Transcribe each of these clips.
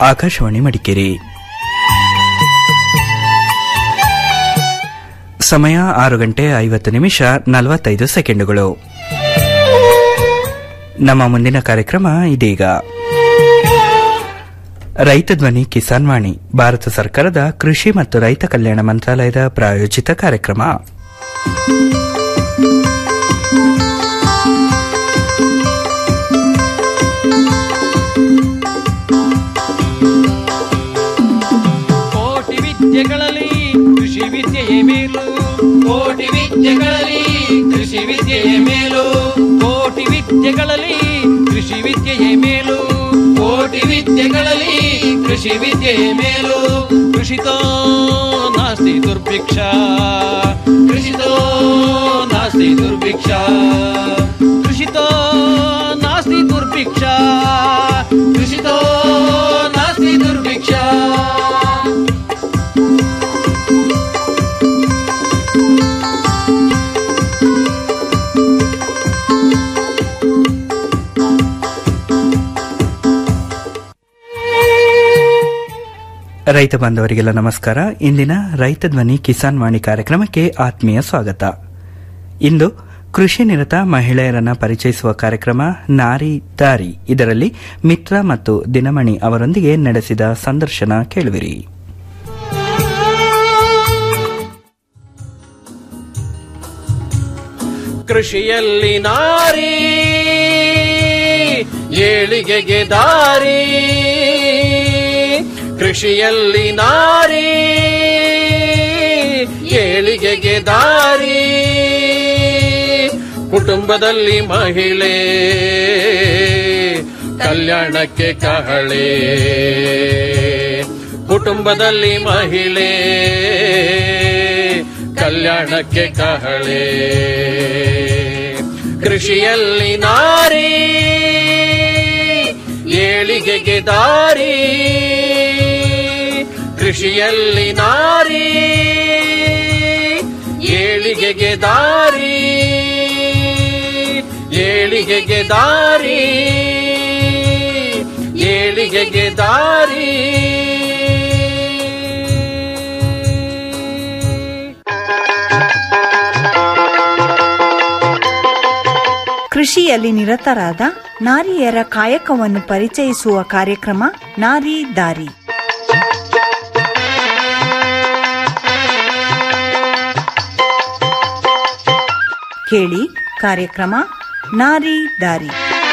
ಆಕಾಶವಾಣಿ ಮಡಿಕೇರಿ ಸಮಯ ಆರು ಗಂಟೆ ಐವತ್ತು ನಿಮಿಷ ನಲವತ್ತೈದು ಸೆಕೆಂಡುಗಳು ನಮ್ಮ ಮುಂದಿನ ಕಾರ್ಯಕ್ರಮ ಇದೀಗ ರೈತ ಧ್ವನಿ ಕಿಸಾನ್ ವಾಣಿ ಭಾರತ ಸರ್ಕಾರದ ಕೃಷಿ ಮತ್ತು ರೈತ ಕಲ್ಯಾಣ ಮಂತ್ರಾಲಯದ ಪ್ರಾಯೋಜಿತ ಕಾರ್ಯಕ್ರಮ ಕೋಟಿ ವಿದ್ಯೆಗಳಲ್ಲಿ ಕೃಷಿ ವಿದ್ಯೆಯೇ ಮೇಲು ಕೋಟಿ ವಿದ್ಯೆಗಳಲ್ಲಿ ಕೃಷಿ ವಿದ್ಯೆಯೇ ಮೇಲು ಕೋಟಿ ವಿದ್ಯೆಗಳಲ್ಲಿ ಕೃಷಿ ವಿದ್ಯೆಯೇ ಮೇಲು ಕೋಟಿ ವಿದ್ಯೆಗಳಲ್ಲಿ ಕೃಷಿ ವಿದ್ಯೆಯೇ ಮೇಲು ಕೃಷಿತೋ ನಾಸ್ತಿ ದುರ್ಭಿಕ್ಷ ಕೃಷಿತೋ ನಾಸ್ತಿ ದುರ್ಭಿಕ್ಷ ಕೃಷಿತೋ ನಾಸ್ತಿ ದುರ್ಭಿಕ್ಷ ಕೃಷಿತೋ ನಾಸ್ತಿ ದುರ್ಭಿಕ್ಷ ರೈತ ಬಾಂಧವರಿಗೆಲ್ಲ ನಮಸ್ಕಾರ ಇಂದಿನ ರೈತ ಧ್ವನಿ ಕಿಸಾನ್ ವಾಣಿ ಕಾರ್ಯಕ್ರಮಕ್ಕೆ ಆತ್ಮೀಯ ಸ್ವಾಗತ ಇಂದು ಕೃಷಿ ನಿರತ ಮಹಿಳೆಯರನ್ನ ಪರಿಚಯಿಸುವ ಕಾರ್ಯಕ್ರಮ ನಾರಿ ದಾರಿ ಇದರಲ್ಲಿ ಮಿತ್ರ ಮತ್ತು ದಿನಮಣಿ ಅವರೊಂದಿಗೆ ನಡೆಸಿದ ಸಂದರ್ಶನ ಕೇಳುವಿರಿ ಕೃಷಿಯಲ್ಲಿ ನಾರಿ ಏಳಿಗೆಗೆ ದಾರಿ ಕೃಷಿಯಲ್ಲಿ ನಾರಿ ಏಳಿಗೆಗೆ ದಾರಿ ಕುಟುಂಬದಲ್ಲಿ ಮಹಿಳೆ ಕಲ್ಯಾಣಕ್ಕೆ ಕಹಳೆ ಕುಟುಂಬದಲ್ಲಿ ಮಹಿಳೆ ಕಲ್ಯಾಣಕ್ಕೆ ಕಹಳೆ ಕೃಷಿಯಲ್ಲಿ ನಾರಿ ಏಳಿಗೆಗೆ ದಾರಿ ಕೃಷಿಯಲ್ಲಿ ನಾರಿ ಏಳಿಗೆಗೆ ದಾರಿ ಏಳಿಗೆಗೆ ದಾರಿ ಏಳಿಗೆಗೆ ದಾರಿ ಕೃಷಿಯಲ್ಲಿ ನಿರತರಾದ ನಾರಿಯರ ಕಾಯಕವನ್ನು ಪರಿಚಯಿಸುವ ಕಾರ್ಯಕ್ರಮ ನಾರಿ ದಾರಿ ಕೇಳಿ ಕಾರ್ಯಕ್ರಮ ನಾರಿ ದಾರಿ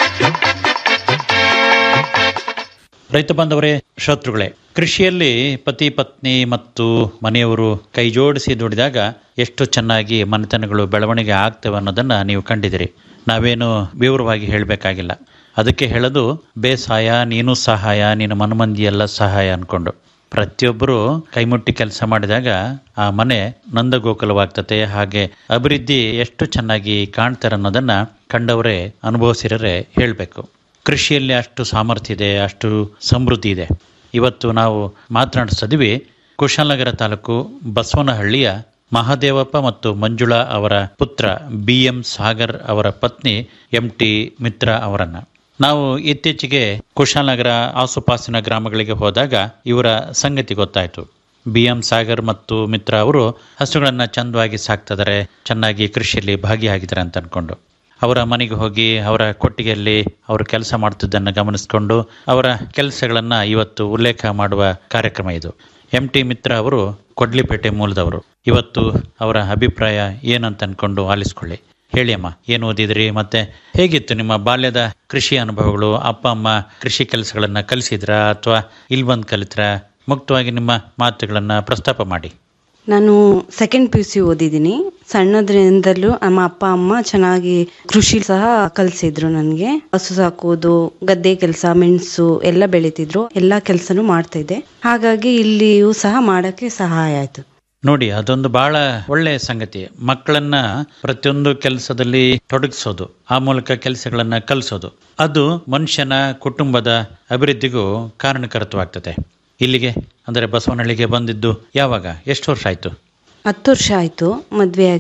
ರೈತ ಬಾಂಧವರೇ ಶ್ರೋತೃಗಳೇ ಕೃಷಿಯಲ್ಲಿ ಪತಿ ಪತ್ನಿ ಮತ್ತು ಮನೆಯವರು ಕೈ ಜೋಡಿಸಿ ದುಡಿದಾಗ ಎಷ್ಟು ಚೆನ್ನಾಗಿ ಮನೆತನಗಳು ಬೆಳವಣಿಗೆ ಆಗ್ತವೆ ಅನ್ನೋದನ್ನ ನೀವು ಕಂಡಿದ್ದೀರಿ ನಾವೇನು ವಿವರವಾಗಿ ಹೇಳಬೇಕಾಗಿಲ್ಲ ಅದಕ್ಕೆ ಹೇಳೋದು ಬೇಸಾಯ ನೀನು ಸಹಾಯ ನಿನ್ನ ಮನಮಂದಿ ಎಲ್ಲ ಸಹಾಯ ಅನ್ಕೊಂಡು ಪ್ರತಿಯೊಬ್ಬರು ಕೈಮುಟ್ಟಿ ಕೆಲಸ ಮಾಡಿದಾಗ ಆ ಮನೆ ನಂದಗೋಕುಲವಾಗ್ತತೆ ಹಾಗೆ ಅಭಿವೃದ್ಧಿ ಎಷ್ಟು ಚೆನ್ನಾಗಿ ಕಾಣ್ತಾರೆ ಅನ್ನೋದನ್ನ ಕಂಡವರೇ ಅನುಭವಿಸಿರರೆ ಹೇಳಬೇಕು ಕೃಷಿಯಲ್ಲಿ ಅಷ್ಟು ಸಾಮರ್ಥ್ಯ ಇದೆ ಅಷ್ಟು ಸಮೃದ್ಧಿ ಇದೆ ಇವತ್ತು ನಾವು ಮಾತನಾಡಿಸ್ತಿದ್ವಿ ಕುಶಾಲನಗರ ತಾಲೂಕು ಬಸವನಹಳ್ಳಿಯ ಮಹಾದೇವಪ್ಪ ಮತ್ತು ಮಂಜುಳಾ ಅವರ ಪುತ್ರ ಬಿ ಎಂ ಸಾಗರ್ ಅವರ ಪತ್ನಿ ಎಂ ಟಿ ಮಿತ್ರ ಅವರನ್ನ ನಾವು ಇತ್ತೀಚೆಗೆ ಕುಶಾಲನಗರ ಆಸುಪಾಸಿನ ಗ್ರಾಮಗಳಿಗೆ ಹೋದಾಗ ಇವರ ಸಂಗತಿ ಗೊತ್ತಾಯಿತು ಬಿ ಎಂ ಸಾಗರ್ ಮತ್ತು ಮಿತ್ರ ಅವರು ಹಸುಗಳನ್ನ ಚಂದವಾಗಿ ಸಾಕ್ತಿದ್ದಾರೆ ಚೆನ್ನಾಗಿ ಕೃಷಿಯಲ್ಲಿ ಭಾಗಿಯಾಗಿದ್ದಾರೆ ಅಂತ ಅನ್ಕೊಂಡು ಅವರ ಮನೆಗೆ ಹೋಗಿ ಅವರ ಕೊಟ್ಟಿಗೆಯಲ್ಲಿ ಅವರು ಕೆಲಸ ಮಾಡ್ತಿದ್ದನ್ನು ಗಮನಿಸಿಕೊಂಡು ಅವರ ಕೆಲಸಗಳನ್ನ ಇವತ್ತು ಉಲ್ಲೇಖ ಮಾಡುವ ಕಾರ್ಯಕ್ರಮ ಇದು ಎಂ ಟಿ ಮಿತ್ರ ಅವರು ಕೊಡ್ಲಿಪೇಟೆ ಮೂಲದವರು ಇವತ್ತು ಅವರ ಅಭಿಪ್ರಾಯ ಏನಂತ ಅನ್ಕೊಂಡು ಆಲಿಸ್ಕೊಳ್ಳಿ ಹೇಳಿ ಅಮ್ಮ ಏನು ಓದಿದ್ರಿ ಮತ್ತೆ ಹೇಗಿತ್ತು ನಿಮ್ಮ ಬಾಲ್ಯದ ಕೃಷಿ ಅನುಭವಗಳು ಅಪ್ಪ ಅಮ್ಮ ಕೃಷಿ ಕೆಲಸಗಳನ್ನ ಕಲಿಸಿದ್ರಾ ಅಥವಾ ಇಲ್ಲಿ ಬಂದು ಕಲಿತ್ರ ಮುಕ್ತವಾಗಿ ನಿಮ್ಮ ಮಾತುಗಳನ್ನ ಪ್ರಸ್ತಾಪ ಮಾಡಿ ನಾನು ಸೆಕೆಂಡ್ ಪಿ ಯು ಸಿ ಓದಿದ್ದೀನಿ ಸಣ್ಣದ್ರಿಂದಲೂ ನಮ್ಮ ಅಪ್ಪ ಅಮ್ಮ ಚೆನ್ನಾಗಿ ಕೃಷಿ ಸಹ ಕಲಿಸಿದ್ರು ನನಗೆ ಹಸು ಸಾಕೋದು ಗದ್ದೆ ಕೆಲಸ ಮೆಣಸು ಎಲ್ಲ ಬೆಳಿತಿದ್ರು ಎಲ್ಲ ಕೆಲಸನೂ ಮಾಡ್ತಾ ಇದ್ದೆ ಹಾಗಾಗಿ ಇಲ್ಲಿಯೂ ಸಹ ಮಾಡಕ್ಕೆ ಸಹಾಯ ಆಯ್ತು ನೋಡಿ ಅದೊಂದು ಬಹಳ ಒಳ್ಳೆಯ ಸಂಗತಿ ಮಕ್ಕಳನ್ನ ಪ್ರತಿಯೊಂದು ಕೆಲಸದಲ್ಲಿ ತೊಡಗಿಸೋದು ಆ ಮೂಲಕ ಕೆಲಸಗಳನ್ನ ಕಲಿಸೋದು ಅದು ಮನುಷ್ಯನ ಕುಟುಂಬದ ಅಭಿವೃದ್ಧಿಗೂ ಕಾರಣಕರ್ತವಾಗ್ತದೆ ಇಲ್ಲಿಗೆ ಅಂದರೆ ಬಸವನಹಳ್ಳಿಗೆ ಬಂದಿದ್ದು ಯಾವಾಗ ಎಷ್ಟು ವರ್ಷ ಆಯ್ತು ಹತ್ತು ವರ್ಷ ಆಯ್ತು ಮದ್ವೆ ಆಗಿ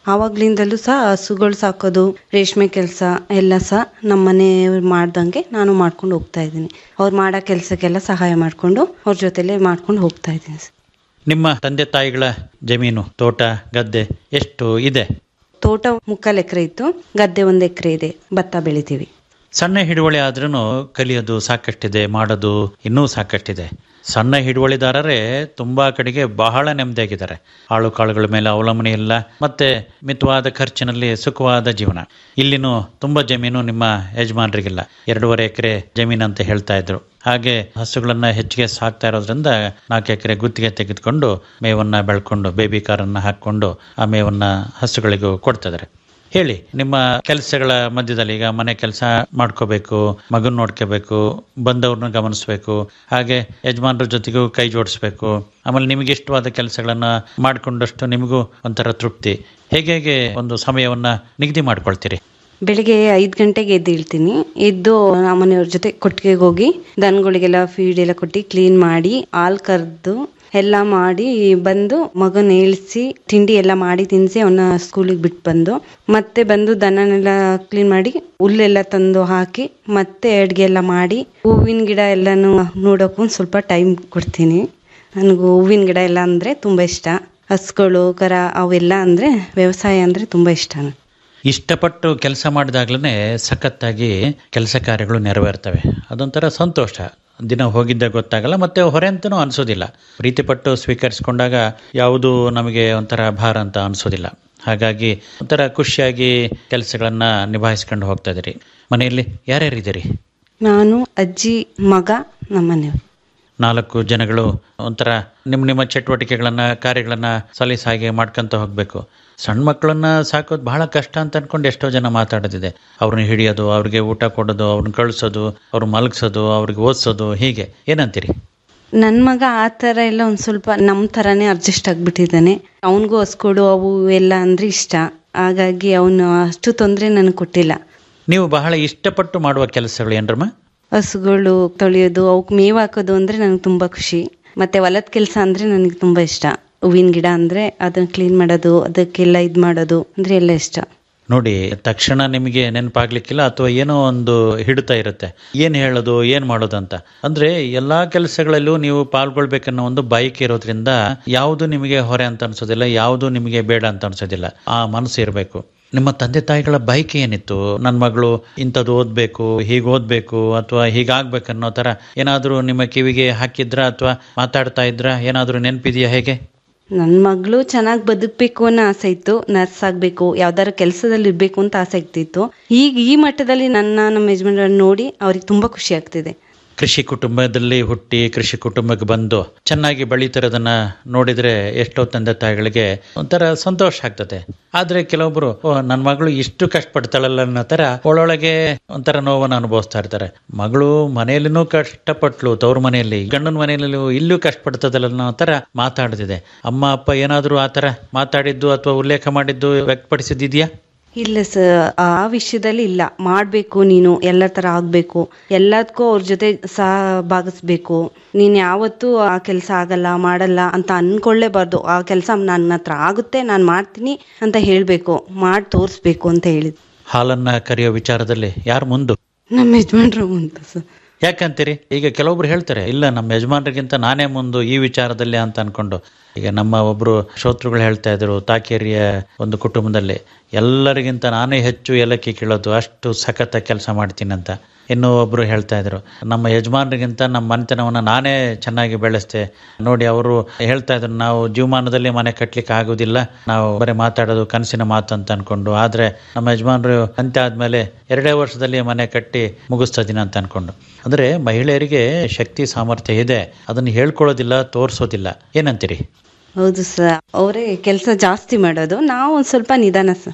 ಆವಾಗ್ಲಿಂದಲೂ ಸಹ ಹಸುಗಳು ಸಾಕೋದು ರೇಷ್ಮೆ ಕೆಲಸ ಎಲ್ಲ ಸಹ ನಮ್ಮ ಮನೆಯವ್ರು ಮಾಡ್ದಂಗೆ ನಾನು ಮಾಡ್ಕೊಂಡು ಹೋಗ್ತಾ ಇದ್ದೀನಿ ಅವ್ರು ಮಾಡೋ ಕೆಲಸಕ್ಕೆಲ್ಲ ಸಹಾಯ ಮಾಡಿಕೊಂಡು ಅವ್ರ ಜೊತೆಲೇ ಮಾಡ್ಕೊಂಡು ಹೋಗ್ತಾ ಇದ್ದೀನಿ ಸರ್. ನಿಮ್ಮ ತಂದೆ ತಾಯಿಗಳ ಜಮೀನು ತೋಟ ಗದ್ದೆ ಎಷ್ಟು ಇದೆ ತೋಟ ಮುಕ್ಕಾಲು ಎಕರೆ ಇತ್ತು ಗದ್ದೆ ಒಂದು ಎಕರೆ ಇದೆ ಭತ್ತ ಬೆಳಿತೀವಿ ಸಣ್ಣ ಹಿಡುವಳಿ ಆದ್ರೂ ಕಲಿಯೋದು ಸಾಕಷ್ಟಿದೆ ಮಾಡೋದು ಇನ್ನೂ ಸಾಕಷ್ಟಿದೆ ಸಣ್ಣ ಹಿಡುವಳಿದಾರರೇ ತುಂಬಾ ಕಡೆಗೆ ಬಹಳ ನೆಮ್ಮದಿಯಾಗಿದ್ದಾರೆ ಆಳು ಕಾಳುಗಳ ಮೇಲೆ ಅವಲಂಬನೆ ಇಲ್ಲ ಮತ್ತೆ ಮಿತವಾದ ಖರ್ಚಿನಲ್ಲಿ ಸುಖವಾದ ಜೀವನ ಇಲ್ಲಿನೂ ತುಂಬಾ ಜಮೀನು ನಿಮ್ಮ ಯಜಮಾನರಿಗಿಲ್ಲ ಎರಡೂವರೆ ಎಕರೆ ಜಮೀನು ಅಂತ ಹೇಳ್ತಾ ಇದ್ರು ಹಾಗೆ ಹಸುಗಳನ್ನ ಹೆಚ್ಚಿಗೆ ಸಾಕ್ತಾ ಇರೋದ್ರಿಂದ ನಾಲ್ಕು ಎಕರೆ ಗುತ್ತಿಗೆ ತೆಗೆದುಕೊಂಡು ಮೇವನ್ನ ಬೆಳ್ಕೊಂಡು ಬೇಬಿ ಕಾರನ್ನ ಹಾಕೊಂಡು ಆ ಮೇವನ್ನ ಹಸುಗಳಿಗೂ ಕೊಡ್ತಾ ಇದಾರೆ ಹೇಳಿ ನಿಮ್ಮ ಕೆಲಸಗಳ ಮಧ್ಯದಲ್ಲಿ ಈಗ ಮನೆ ಕೆಲಸ ಮಾಡ್ಕೋಬೇಕು ಮಗನ್ ನೋಡ್ಕೋಬೇಕು ಬಂದವ್ರನ್ನ ಗಮನಿಸ್ಬೇಕು ಹಾಗೆ ಯಜಮಾನ್ರ ಜೊತೆಗೂ ಕೈ ಜೋಡಿಸ್ಬೇಕು ಆಮೇಲೆ ನಿಮಗೆ ಇಷ್ಟವಾದ ಕೆಲಸಗಳನ್ನ ಮಾಡಿಕೊಂಡಷ್ಟು ನಿಮಗೂ ಒಂಥರ ತೃಪ್ತಿ ಹೇಗೆ ಹೇಗೆ ಒಂದು ಸಮಯವನ್ನ ನಿಗದಿ ಮಾಡ್ಕೊಳ್ತೀರಿ ಬೆಳಿಗ್ಗೆ ಐದು ಗಂಟೆಗೆ ಎದ್ದು ಇಳ್ತೀನಿ ಎದ್ದು ನಮ್ಮ ಮನೆಯವ್ರ ಜೊತೆ ಕೊಟ್ಟಿಗೆಗೆ ಹೋಗಿ ದನಗಳಿಗೆಲ್ಲ ಫೀಡ್ ಎಲ್ಲ ಕೊಟ್ಟು ಕ್ಲೀನ್ ಮಾಡಿ ಹಾಲು ಕರೆದು ಎಲ್ಲ ಮಾಡಿ ಬಂದು ಮಗನ ಏಳಿಸಿ ತಿಂಡಿ ಎಲ್ಲ ಮಾಡಿ ತಿನ್ನಿಸಿ ಅವನ್ನ ಸ್ಕೂಲಿಗೆ ಬಿಟ್ಟು ಬಂದು ಮತ್ತೆ ಬಂದು ದನನೆಲ್ಲ ಕ್ಲೀನ್ ಮಾಡಿ ಹುಲ್ಲೆಲ್ಲ ತಂದು ಹಾಕಿ ಮತ್ತೆ ಅಡುಗೆ ಎಲ್ಲ ಮಾಡಿ ಹೂವಿನ ಗಿಡ ಎಲ್ಲನೂ ನೋಡೋಕ್ಕೂ ಒಂದ್ ಸ್ವಲ್ಪ ಟೈಮ್ ಕೊಡ್ತೀನಿ ನನಗೂ ಹೂವಿನ ಗಿಡ ಎಲ್ಲ ಅಂದರೆ ತುಂಬ ಇಷ್ಟ ಹಸುಗಳು ಕರ ಅವೆಲ್ಲ ಅಂದರೆ ವ್ಯವಸಾಯ ಅಂದರೆ ತುಂಬ ಇಷ್ಟ ನನಗೆ ಇಷ್ಟಪಟ್ಟು ಕೆಲಸ ಮಾಡಿದಾಗ್ಲೇ ಸಖತ್ತಾಗಿ ಕೆಲಸ ಕಾರ್ಯಗಳು ನೆರವೇರ್ತವೆ ಅದೊಂಥರ ಸಂತೋಷ ದಿನ ಹೋಗಿದ್ದ ಗೊತ್ತಾಗಲ್ಲ ಮತ್ತೆ ಹೊರೆ ಅಂತನೂ ಅನ್ಸೋದಿಲ್ಲ ಪ್ರೀತಿಪಟ್ಟು ಸ್ವೀಕರಿಸಿಕೊಂಡಾಗ ಯಾವುದು ನಮಗೆ ಒಂಥರ ಭಾರ ಅಂತ ಅನ್ಸೋದಿಲ್ಲ ಹಾಗಾಗಿ ಒಂಥರ ಖುಷಿಯಾಗಿ ಕೆಲಸಗಳನ್ನ ನಿಭಾಯಿಸ್ಕೊಂಡು ಹೋಗ್ತಾ ಇದ್ದೀರಿ ಮನೆಯಲ್ಲಿ ಯಾರ್ಯಾರಿದ್ದೀರಿ ನಾನು ಅಜ್ಜಿ ಮಗ ನಮ್ಮನೆಯವರು ನಾಲ್ಕು ಜನಗಳು ಒಂಥರ ನಿಮ್ಮ ನಿಮ್ಮ ಚಟುವಟಿಕೆಗಳನ್ನ ಕಾರ್ಯಗಳನ್ನ ಸಲೀಸಾಗಿ ಮಾಡ್ಕೊಂತ ಹೋಗ್ಬೇಕು ಸಣ್ಣ ಮಕ್ಕಳನ್ನ ಸಾಕೋದು ಬಹಳ ಕಷ್ಟ ಅಂತ ಅನ್ಕೊಂಡು ಎಷ್ಟೋ ಜನ ಮಾತಾಡೋದಿದೆ ಅವ್ರನ್ನ ಹಿಡಿಯೋದು ಅವ್ರಿಗೆ ಊಟ ಕೊಡೋದು ಅವ್ರನ್ನ ಕಳಿಸೋದು ಅವ್ರು ಮಲಗಿಸೋದು ಅವ್ರಿಗೆ ಓದಿಸೋದು ಹೀಗೆ ಏನಂತೀರಿ ನನ್ನ ಮಗ ಆ ಥರ ಎಲ್ಲ ಒಂದು ಸ್ವಲ್ಪ ನಮ್ಮ ಥರನೇ ಅಡ್ಜಸ್ಟ್ ಆಗಿಬಿಟ್ಟಿದ್ದಾನೆ ಅವನಿಗೂ ಹಸ್ಕೊಡು ಅವು ಎಲ್ಲ ಅಂದರೆ ಇಷ್ಟ ಹಾಗಾಗಿ ಅವನು ಅಷ್ಟು ತೊಂದರೆ ನನಗೆ ಕೊಟ್ಟಿಲ್ಲ ನೀವು ಬಹಳ ಇಷ್ಟಪಟ್ಟು ಮಾಡುವ ಕೆಲಸಗಳು ಏನ್ರಮ್ಮ ಹಸುಗಳು ತೊಳೆಯೋದು ಅವಕ್ಕೆ ಮೇವು ಹಾಕೋದು ಅಂದರೆ ನನಗೆ ತುಂಬ ಖುಷಿ ಮತ್ತೆ ಹೊಲದ ಕೆಲಸ ಅಂದರೆ ನನಗೆ ತುಂಬ ಇಷ್ಟ ಹೂವಿನ ಗಿಡ ಅಂದರೆ ಅದನ್ನು ಕ್ಲೀನ್ ಮಾಡೋದು ಅದಕ್ಕೆಲ್ಲ ಇದು ಮಾಡೋದು ಅಂದರೆ ಎಲ್ಲ ಇಷ್ಟ ನೋಡಿ ತಕ್ಷಣ ನಿಮಗೆ ನೆನಪಾಗ್ಲಿಕ್ಕಿಲ್ಲ ಅಥವಾ ಏನೋ ಒಂದು ಹಿಡಿತ ಇರುತ್ತೆ ಏನ್ ಹೇಳೋದು ಏನ್ ಮಾಡೋದು ಅಂತ ಅಂದ್ರೆ ಎಲ್ಲಾ ಕೆಲಸಗಳಲ್ಲೂ ನೀವು ಪಾಲ್ಗೊಳ್ಬೇಕನ್ನೋ ಒಂದು ಬೈಕ್ ಇರೋದ್ರಿಂದ ಯಾವುದು ನಿಮಗೆ ಹೊರೆ ಅಂತ ಅನ್ಸೋದಿಲ್ಲ ಯಾವುದು ನಿಮಗೆ ಬೇಡ ಅಂತ ಅನ್ಸೋದಿಲ್ಲ ಆ ಮನಸ್ಸು ಇರಬೇಕು ನಿಮ್ಮ ತಂದೆ ತಾಯಿಗಳ ಬೈಕ್ ಏನಿತ್ತು ನನ್ನ ಮಗಳು ಇಂಥದ್ದು ಓದ್ಬೇಕು ಹೀಗೆ ಓದ್ಬೇಕು ಅಥವಾ ಹೀಗಾಗ್ಬೇಕನ್ನೋ ತರ ಏನಾದರೂ ನಿಮ್ಮ ಕಿವಿಗೆ ಹಾಕಿದ್ರ ಅಥವಾ ಮಾತಾಡ್ತಾ ಇದ್ರ ಏನಾದರೂ ನೆನಪಿದೆಯಾ ಹೇಗೆ ನನ್ನ ಮಗಳು ಚೆನ್ನಾಗಿ ಬದುಕಬೇಕು ಅನ್ನೋ ಆಸೆ ಇತ್ತು ನರ್ಸ್ ಆಗಬೇಕು ಯಾವ್ದಾದ್ರು ಕೆಲಸದಲ್ಲಿ ಇರಬೇಕು ಅಂತ ಆಸೆ ಆಗ್ತಿತ್ತು ಈಗ ಈ ಮಟ್ಟದಲ್ಲಿ ನನ್ನ ನಮ್ಮ ಯಜಮಾನ್ರನ್ನ ನೋಡಿ ಅವ್ರಿಗೆ ತುಂಬ ಖುಷಿ ಆಗ್ತಿದೆ ಕೃಷಿ ಕುಟುಂಬದಲ್ಲಿ ಹುಟ್ಟಿ ಕೃಷಿ ಕುಟುಂಬಕ್ಕೆ ಬಂದು ಚೆನ್ನಾಗಿ ಬೆಳೀತಿರೋದನ್ನ ನೋಡಿದ್ರೆ ಎಷ್ಟೋ ತಂದೆ ತಾಯಿಗಳಿಗೆ ಒಂಥರ ಸಂತೋಷ ಆಗ್ತದೆ ಆದ್ರೆ ಕೆಲವೊಬ್ರು ಓ ನನ್ನ ಮಗಳು ಇಷ್ಟು ಕಷ್ಟಪಡ್ತಾಳಲ್ಲ ಅನ್ನೋ ತರ ಒಳೊಳಗೆ ಒಂಥರ ನೋವನ್ನು ಅನುಭವಿಸ್ತಾ ಇರ್ತಾರೆ ಮಗಳು ಮನೆಯಲ್ಲಿನೂ ಕಷ್ಟಪಟ್ಲು ತವ್ರ ಮನೆಯಲ್ಲಿ ಗಂಡನ ಮನೆಯಲ್ಲೂ ಇಲ್ಲೂ ಕಷ್ಟಪಡ್ತದಲ್ಲ ಅನ್ನೋ ತರ ಮಾತಾಡ್ತಿದೆ ಅಮ್ಮ ಅಪ್ಪ ಏನಾದರೂ ಆ ತರ ಮಾತಾಡಿದ್ದು ಅಥವಾ ಉಲ್ಲೇಖ ಮಾಡಿದ್ದು ವ್ಯಕ್ತಪಡಿಸಿದ್ಯಾ ಇಲ್ಲ ಸರ್ ಆ ವಿಷಯದಲ್ಲಿ ಇಲ್ಲ ಮಾಡಬೇಕು ನೀನು ಎಲ್ಲ ಥರ ಆಗಬೇಕು ಎಲ್ಲದಕ್ಕೂ ಅವ್ರ ಜೊತೆ ಸಹ ಭಾಗಿಸ್ಬೇಕು ನೀನು ಯಾವತ್ತೂ ಆ ಕೆಲಸ ಆಗಲ್ಲ ಮಾಡಲ್ಲ ಅಂತ ಅನ್ಕೊಳ್ಳೇಬಾರ್ದು ಆ ಕೆಲಸ ನನ್ನ ಹತ್ರ ಆಗುತ್ತೆ ನಾನು ಮಾಡ್ತೀನಿ ಅಂತ ಹೇಳಬೇಕು ಮಾಡಿ ತೋರಿಸ್ಬೇಕು ಅಂತ ಹೇಳಿದ್ ಹಾಲನ್ನ ಕರೆಯೋ ವಿಚಾರದಲ್ಲಿ ಯಾರು ಮುಂದು ನಮ್ಮ ಯಜಮಾನ್ರು ಅಂತ ಸರ್ ಯಾಕಂತೀರಿ ಈಗ ಕೆಲವೊಬ್ರು ಹೇಳ್ತಾರೆ ಇಲ್ಲ ನಮ್ಮ ಯಜಮಾನರಿಗಿಂತ ನಾನೇ ಮುಂದು ಈ ವಿಚಾರದಲ್ಲಿ ಅಂತ ಅನ್ಕೊಂಡು ಈಗ ನಮ್ಮ ಒಬ್ರು ಶ್ರೋತೃಗಳು ಹೇಳ್ತಾ ಇದ್ರು ತಾಕೇರಿಯ ಒಂದು ಕುಟುಂಬದಲ್ಲಿ ಎಲ್ಲರಿಗಿಂತ ನಾನೇ ಹೆಚ್ಚು ಏಲಕ್ಕಿ ಕೀಳೋದು ಅಷ್ಟು ಸಖತ್ತ ಕೆಲಸ ಮಾಡ್ತೀನಿ ಅಂತ ಇನ್ನೂ ಒಬ್ರು ಹೇಳ್ತಾ ಇದ್ರು ನಮ್ಮ ಯಜಮಾನರಿಗಿಂತ ನಮ್ಮ ಮನೆತನವನ್ನು ನಾನೇ ಚೆನ್ನಾಗಿ ಬೆಳೆಸ್ತೆ ನೋಡಿ ಅವರು ಹೇಳ್ತಾ ಇದ್ರು ನಾವು ಜೀವಮಾನದಲ್ಲಿ ಮನೆ ಕಟ್ಲಿಕ್ಕೆ ಆಗೋದಿಲ್ಲ ನಾವು ಬರೀ ಮಾತಾಡೋದು ಕನಸಿನ ಮಾತು ಅಂತ ಅನ್ಕೊಂಡು ಆದ್ರೆ ನಮ್ಮ ಯಜಮಾನರು ಅಂತ್ಯ ಆದ್ಮೇಲೆ ಎರಡೇ ವರ್ಷದಲ್ಲಿ ಮನೆ ಕಟ್ಟಿ ಮುಗಿಸ್ತಾ ಇದೀನಿ ಅಂತ ಅನ್ಕೊಂಡು ಅಂದ್ರೆ ಮಹಿಳೆಯರಿಗೆ ಶಕ್ತಿ ಸಾಮರ್ಥ್ಯ ಇದೆ ಅದನ್ನು ಹೇಳ್ಕೊಳ್ಳೋದಿಲ್ಲ ತೋರಿಸೋದಿಲ್ಲ ಏನಂತೀರಿ ಹೌದು ಸರ್ ಅವರೇ ಕೆಲಸ ಜಾಸ್ತಿ ಮಾಡೋದು ನಾವು ಒಂದು ಸ್ವಲ್ಪ ನಿಧಾನ ಸರ್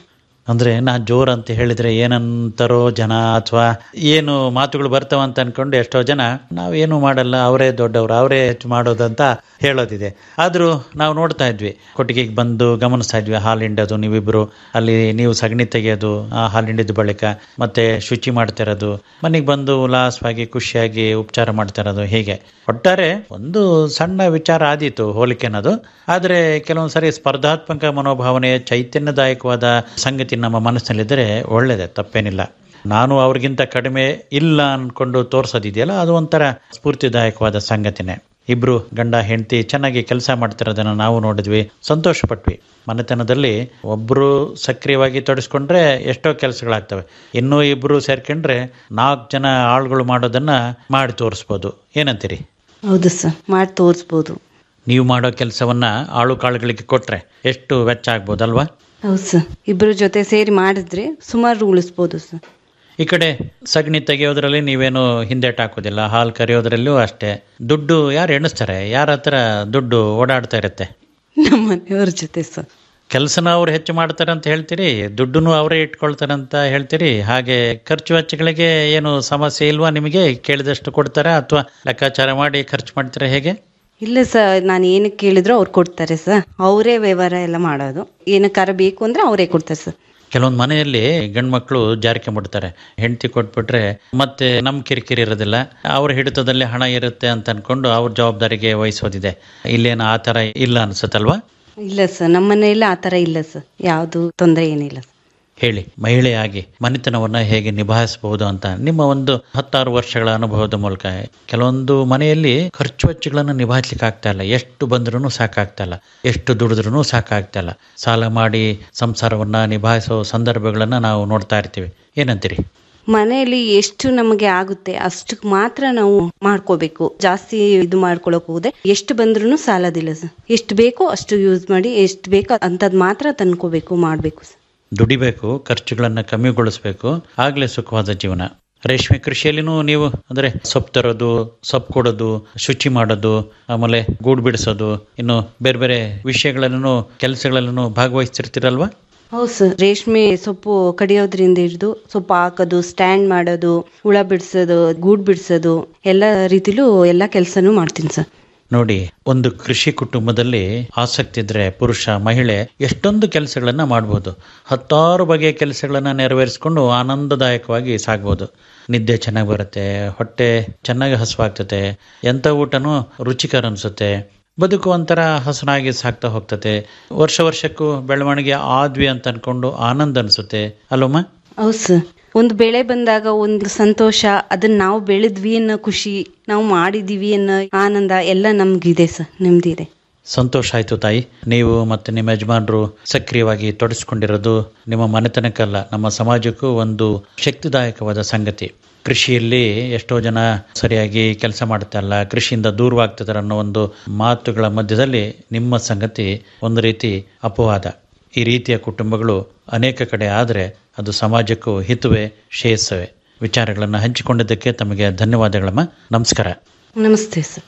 ಅಂದ್ರೆ ನಾ ಜೋರ್ ಅಂತ ಹೇಳಿದ್ರೆ ಏನಂತಾರೋ ಜನ ಅಥವಾ ಏನು ಮಾತುಗಳು ಬರ್ತಾವ ಅಂತ ಅನ್ಕೊಂಡು ಎಷ್ಟೋ ಜನ ನಾವೇನು ಮಾಡಲ್ಲ ಅವರೇ ದೊಡ್ಡವರು ಅವರೇ ಹೆಚ್ಚು ಮಾಡೋದಂತ ಹೇಳೋದಿದೆ ಆದ್ರೂ ನಾವು ನೋಡ್ತಾ ಇದ್ವಿ ಕೊಟ್ಟಿಗೆಗೆ ಬಂದು ಗಮನಿಸ್ತಾ ಇದ್ವಿ ಹಾಲು ಹಿಂಡೋದು ನೀವಿಬ್ರು ಅಲ್ಲಿ ನೀವು ಸಗಣಿ ತೆಗೆಯೋದು ಆ ಹಾಲು ಹಿಂಡಿದ ಬಳಿಕ ಮತ್ತೆ ಶುಚಿ ಮಾಡ್ತಾ ಇರೋದು ಮನೆಗೆ ಬಂದು ಉಲ್ಲಾಸವಾಗಿ ಖುಷಿಯಾಗಿ ಉಪಚಾರ ಮಾಡ್ತಾ ಇರೋದು ಹೀಗೆ ಒಟ್ಟಾರೆ ಒಂದು ಸಣ್ಣ ವಿಚಾರ ಆದೀತು ಹೋಲಿಕೆ ಅನ್ನೋದು ಆದರೆ ಕೆಲವೊಂದು ಸರಿ ಸ್ಪರ್ಧಾತ್ಮಕ ಮನೋಭಾವನೆ ಚೈತನ್ಯದಾಯಕವಾದ ಸಂಗತಿ ನಮ್ಮ ಮನಸ್ಸಿನಲ್ಲಿದ್ದರೆ ಒಳ್ಳೆಯದೇ ತಪ್ಪೇನಿಲ್ಲ ನಾನು ಅವ್ರಿಗಿಂತ ಕಡಿಮೆ ಇಲ್ಲ ಅನ್ಕೊಂಡು ತೋರ್ಸೋದಿದೆಯಲ್ಲ ಅದು ಒಂಥರ ಸ್ಫೂರ್ತಿದಾಯಕವಾದ ಸಂಗತಿನೇ ಇಬ್ರು ಗಂಡ ಹೆಂಡತಿ ಚೆನ್ನಾಗಿ ಕೆಲಸ ಮಾಡ್ತಿರೋದನ್ನ ನಾವು ನೋಡಿದ್ವಿ ಸಂತೋಷ ಪಟ್ವಿ ಮನೆತನದಲ್ಲಿ ಒಬ್ರು ಸಕ್ರಿಯವಾಗಿ ತೊಡಸ್ಕೊಂಡ್ರೆ ಎಷ್ಟೋ ಕೆಲಸಗಳಾಗ್ತವೆ ಇನ್ನೂ ಇಬ್ರು ಸೇರ್ಕೊಂಡ್ರೆ ನಾಲ್ಕು ಜನ ಆಳುಗಳು ಮಾಡೋದನ್ನ ಮಾಡಿ ತೋರಿಸ್ಬೋದು ಏನಂತೀರಿ ಹೌದು ಸರ್ ಮಾಡಿ ತೋರಿಸ್ಬೋದು ನೀವು ಮಾಡೋ ಕೆಲಸವನ್ನ ಆಳು ಕಾಳುಗಳಿಗೆ ಕೊಟ್ರೆ ಎಷ್ಟು ವೆಚ್ಚ ಆಗ್ಬೋದಲ್ವಾ ಹೌದು ಸರ್ ಇಬ್ಬರ ಜೊತೆ ಸೇರಿ ಮಾಡಿದ್ರೆ ಸುಮಾರು ಉಳಿಸ್ಬೋದು ಸರ್ ಈ ಕಡೆ ಸಗಣಿ ತೆಗೆಯೋದ್ರಲ್ಲಿ ನೀವೇನು ಹಿಂದೆಟ್ ಹಾಕೋದಿಲ್ಲ ಹಾಲು ಕರೆಯೋದ್ರಲ್ಲೂ ಅಷ್ಟೇ ದುಡ್ಡು ಯಾರು ಎಣಿಸ್ತಾರೆ ಯಾರ ಹತ್ರ ದುಡ್ಡು ಓಡಾಡ್ತಾ ಇರುತ್ತೆ ನಮ್ಮ ಮನೆಯವ್ರ ಜೊತೆ ಸರ್ ಕೆಲಸನ ಅವ್ರು ಹೆಚ್ಚು ಮಾಡ್ತಾರೆ ಅಂತ ಹೇಳ್ತೀರಿ ದುಡ್ಡನ್ನು ಅವರೇ ಇಟ್ಕೊಳ್ತಾರೆ ಅಂತ ಹೇಳ್ತೀರಿ ಹಾಗೆ ಖರ್ಚು ವೆಚ್ಚಗಳಿಗೆ ಏನು ಸಮಸ್ಯೆ ಇಲ್ವಾ ನಿಮಗೆ ಕೇಳಿದಷ್ಟು ಕೊಡ್ತಾರಾ ಅಥವಾ ಲೆಕ್ಕಾಚಾರ ಮಾಡಿ ಖರ್ಚು ಮಾಡ್ತೀರಾ ಹೇಗೆ ಇಲ್ಲ ಸರ್ ನಾನು ಏನಕ್ಕೆ ಕೇಳಿದ್ರು ಅವ್ರು ಕೊಡ್ತಾರೆ ಸರ್ ಅವರೇ ವ್ಯವಹಾರ ಎಲ್ಲ ಮಾಡೋದು ಏನಕ್ಕಾರ ಬೇಕು ಅಂದ್ರೆ ಅವರೇ ಕೊಡ್ತಾರೆ ಸರ್ ಕೆಲವೊಂದು ಮನೆಯಲ್ಲಿ ಗಂಡು ಮಕ್ಕಳು ಜಾರಿಕೆ ಬಿಡ್ತಾರೆ ಹೆಂಡತಿ ಕೊಟ್ಬಿಟ್ರೆ ಮತ್ತೆ ನಮ್ಮ ಕಿರಿಕಿರಿ ಇರೋದಿಲ್ಲ ಅವ್ರ ಹಿಡಿತದಲ್ಲಿ ಹಣ ಇರುತ್ತೆ ಅಂತ ಅನ್ಕೊಂಡು ಅವ್ರ ಜವಾಬ್ದಾರಿಗೆ ವಹಿಸೋದಿದೆ ಇಲ್ಲೇನು ಆ ಥರ ಇಲ್ಲ ಅನ್ಸುತ್ತಲ್ವಾ ಇಲ್ಲ ಸರ್ ನಮ್ಮ ಮನೆಯಲ್ಲಿ ಆ ಥರ ಇಲ್ಲ ಸರ್ ಯಾವುದು ತೊಂದರೆ ಏನಿಲ್ಲ ಸರ್ ಹೇಳಿ ಮಹಿಳೆಯಾಗಿ ಮನೆತನವನ್ನ ಹೇಗೆ ನಿಭಾಯಿಸಬಹುದು ಅಂತ ನಿಮ್ಮ ಒಂದು ಹತ್ತಾರು ವರ್ಷಗಳ ಅನುಭವದ ಮೂಲಕ ಕೆಲವೊಂದು ಮನೆಯಲ್ಲಿ ಖರ್ಚು ವೆಚ್ಚಗಳನ್ನು ನಿಭಾಯಿಸ್ಲಿಕ್ಕೆ ಆಗ್ತಾ ಇಲ್ಲ ಎಷ್ಟು ಬಂದ್ರೂ ಸಾಕಾಗ್ತಾ ಇಲ್ಲ ಎಷ್ಟು ದುಡಿದ್ರೂ ಸಾಕಾಗ್ತಾ ಇಲ್ಲ ಸಾಲ ಮಾಡಿ ಸಂಸಾರವನ್ನ ನಿಭಾಯಿಸೋ ಸಂದರ್ಭಗಳನ್ನ ನಾವು ನೋಡ್ತಾ ಇರ್ತೀವಿ ಏನಂತೀರಿ ಮನೆಯಲ್ಲಿ ಎಷ್ಟು ನಮಗೆ ಆಗುತ್ತೆ ಅಷ್ಟಕ್ಕೆ ಮಾತ್ರ ನಾವು ಮಾಡ್ಕೋಬೇಕು ಜಾಸ್ತಿ ಇದು ಮಾಡ್ಕೊಳಕ್ ಹೋದ್ರೆ ಎಷ್ಟು ಬಂದ್ರೂ ಸಾಲದಿಲ್ಲ ಸರ್ ಎಷ್ಟು ಬೇಕೋ ಅಷ್ಟು ಯೂಸ್ ಮಾಡಿ ಎಷ್ಟು ಬೇಕೋ ಅಂಥದ್ದು ಮಾತ್ರ ತಂದ್ಕೋಬೇಕು ಮಾಡಬೇಕು ಸರ್ ದುಡಿಬೇಕು ಖರ್ಚುಗಳನ್ನ ಕಮ್ಮಿಗೊಳಿಸ್ಬೇಕು ಆಗ್ಲೇ ಸುಖವಾದ ಜೀವನ ರೇಷ್ಮೆ ಕೃಷಿಯಲ್ಲಿನೂ ನೀವು ಅಂದ್ರೆ ಸೊಪ್ಪು ತರೋದು ಸೊಪ್ಪು ಕೊಡೋದು ಶುಚಿ ಮಾಡೋದು ಆಮೇಲೆ ಗೂಡು ಬಿಡಿಸೋದು ಇನ್ನು ಬೇರೆ ಬೇರೆ ವಿಷಯಗಳಲ್ಲೂ ಕೆಲಸಗಳಲ್ಲೂ ಭಾಗವಹಿಸ್ತಿರ್ತೀರಲ್ವಾ ಹೌದು ಸರ್ ರೇಷ್ಮೆ ಸೊಪ್ಪು ಕಡಿಯೋದ್ರಿಂದ ಹಿಡಿದು ಸೊಪ್ಪು ಹಾಕೋದು ಸ್ಟ್ಯಾಂಡ್ ಮಾಡೋದು ಹುಳ ಬಿಡಿಸೋದು ಗೂಡ್ ಬಿಡಿಸೋದು ಎಲ್ಲ ರೀತಿಲೂ ಎಲ್ಲ ಕೆಲಸನೂ ಮಾಡ್ತೀನಿ ಸರ್ ನೋಡಿ ಒಂದು ಕೃಷಿ ಕುಟುಂಬದಲ್ಲಿ ಆಸಕ್ತಿ ಇದ್ರೆ ಪುರುಷ ಮಹಿಳೆ ಎಷ್ಟೊಂದು ಕೆಲಸಗಳನ್ನ ಮಾಡ್ಬೋದು ಹತ್ತಾರು ಬಗೆಯ ಕೆಲಸಗಳನ್ನ ನೆರವೇರಿಸಿಕೊಂಡು ಆನಂದದಾಯಕವಾಗಿ ಸಾಗ್ಬೋದು ನಿದ್ದೆ ಚೆನ್ನಾಗಿ ಬರುತ್ತೆ ಹೊಟ್ಟೆ ಚೆನ್ನಾಗಿ ಹಸುವಾಗ್ತದೆ ಎಂಥ ಊಟನೂ ರುಚಿಕರ ಅನಿಸುತ್ತೆ ಬದುಕು ಒಂಥರ ಹಸನಾಗಿ ಸಾಗ್ತಾ ಹೋಗ್ತದೆ ವರ್ಷ ವರ್ಷಕ್ಕೂ ಬೆಳವಣಿಗೆ ಆದ್ವಿ ಅಂತ ಅನ್ಕೊಂಡು ಆನಂದ ಅನಿಸುತ್ತೆ ಅಲ್ಲಮ್ಮ ಹೌದು ಸರ್ ಒಂದು ಬೆಳೆ ಬಂದಾಗ ಒಂದು ಸಂತೋಷ ಅದನ್ನ ನಾವು ಬೆಳೆದ್ವಿ ಅನ್ನೋ ಖುಷಿ ನಾವು ಮಾಡಿದೀವಿ ಅನ್ನೋ ಆನಂದ ಎಲ್ಲ ನಮ್ಗಿದೆ ಸರ್ ನಿಮ್ದಿದೆ ಸಂತೋಷ ಆಯ್ತು ತಾಯಿ ನೀವು ಮತ್ತೆ ನಿಮ್ಮ ಯಜಮಾನರು ಸಕ್ರಿಯವಾಗಿ ತೊಡಸ್ಕೊಂಡಿರೋದು ನಿಮ್ಮ ಮನೆತನಕ್ಕಲ್ಲ ನಮ್ಮ ಸಮಾಜಕ್ಕೂ ಒಂದು ಶಕ್ತಿದಾಯಕವಾದ ಸಂಗತಿ ಕೃಷಿಯಲ್ಲಿ ಎಷ್ಟೋ ಜನ ಸರಿಯಾಗಿ ಕೆಲಸ ಮಾಡ್ತಾ ಇಲ್ಲ ಕೃಷಿಯಿಂದ ದೂರವಾಗ್ತಿದ್ದಾರೆ ಅನ್ನೋ ಒಂದು ಮಾತುಗಳ ಮಧ್ಯದಲ್ಲಿ ನಿಮ್ಮ ಸಂಗತಿ ಒಂದು ರೀತಿ ಅಪವಾದ ಈ ರೀತಿಯ ಕುಟುಂಬಗಳು ಅನೇಕ ಕಡೆ ಆದರೆ ಅದು ಸಮಾಜಕ್ಕೂ ಹಿತವೇ ಶ್ರೇಯಸ್ಸವೇ ವಿಚಾರಗಳನ್ನು ಹಂಚಿಕೊಂಡಿದ್ದಕ್ಕೆ ತಮಗೆ ಧನ್ಯವಾದಗಳಮ್ಮ ನಮಸ್ಕಾರ ನಮಸ್ತೆ ಸರ್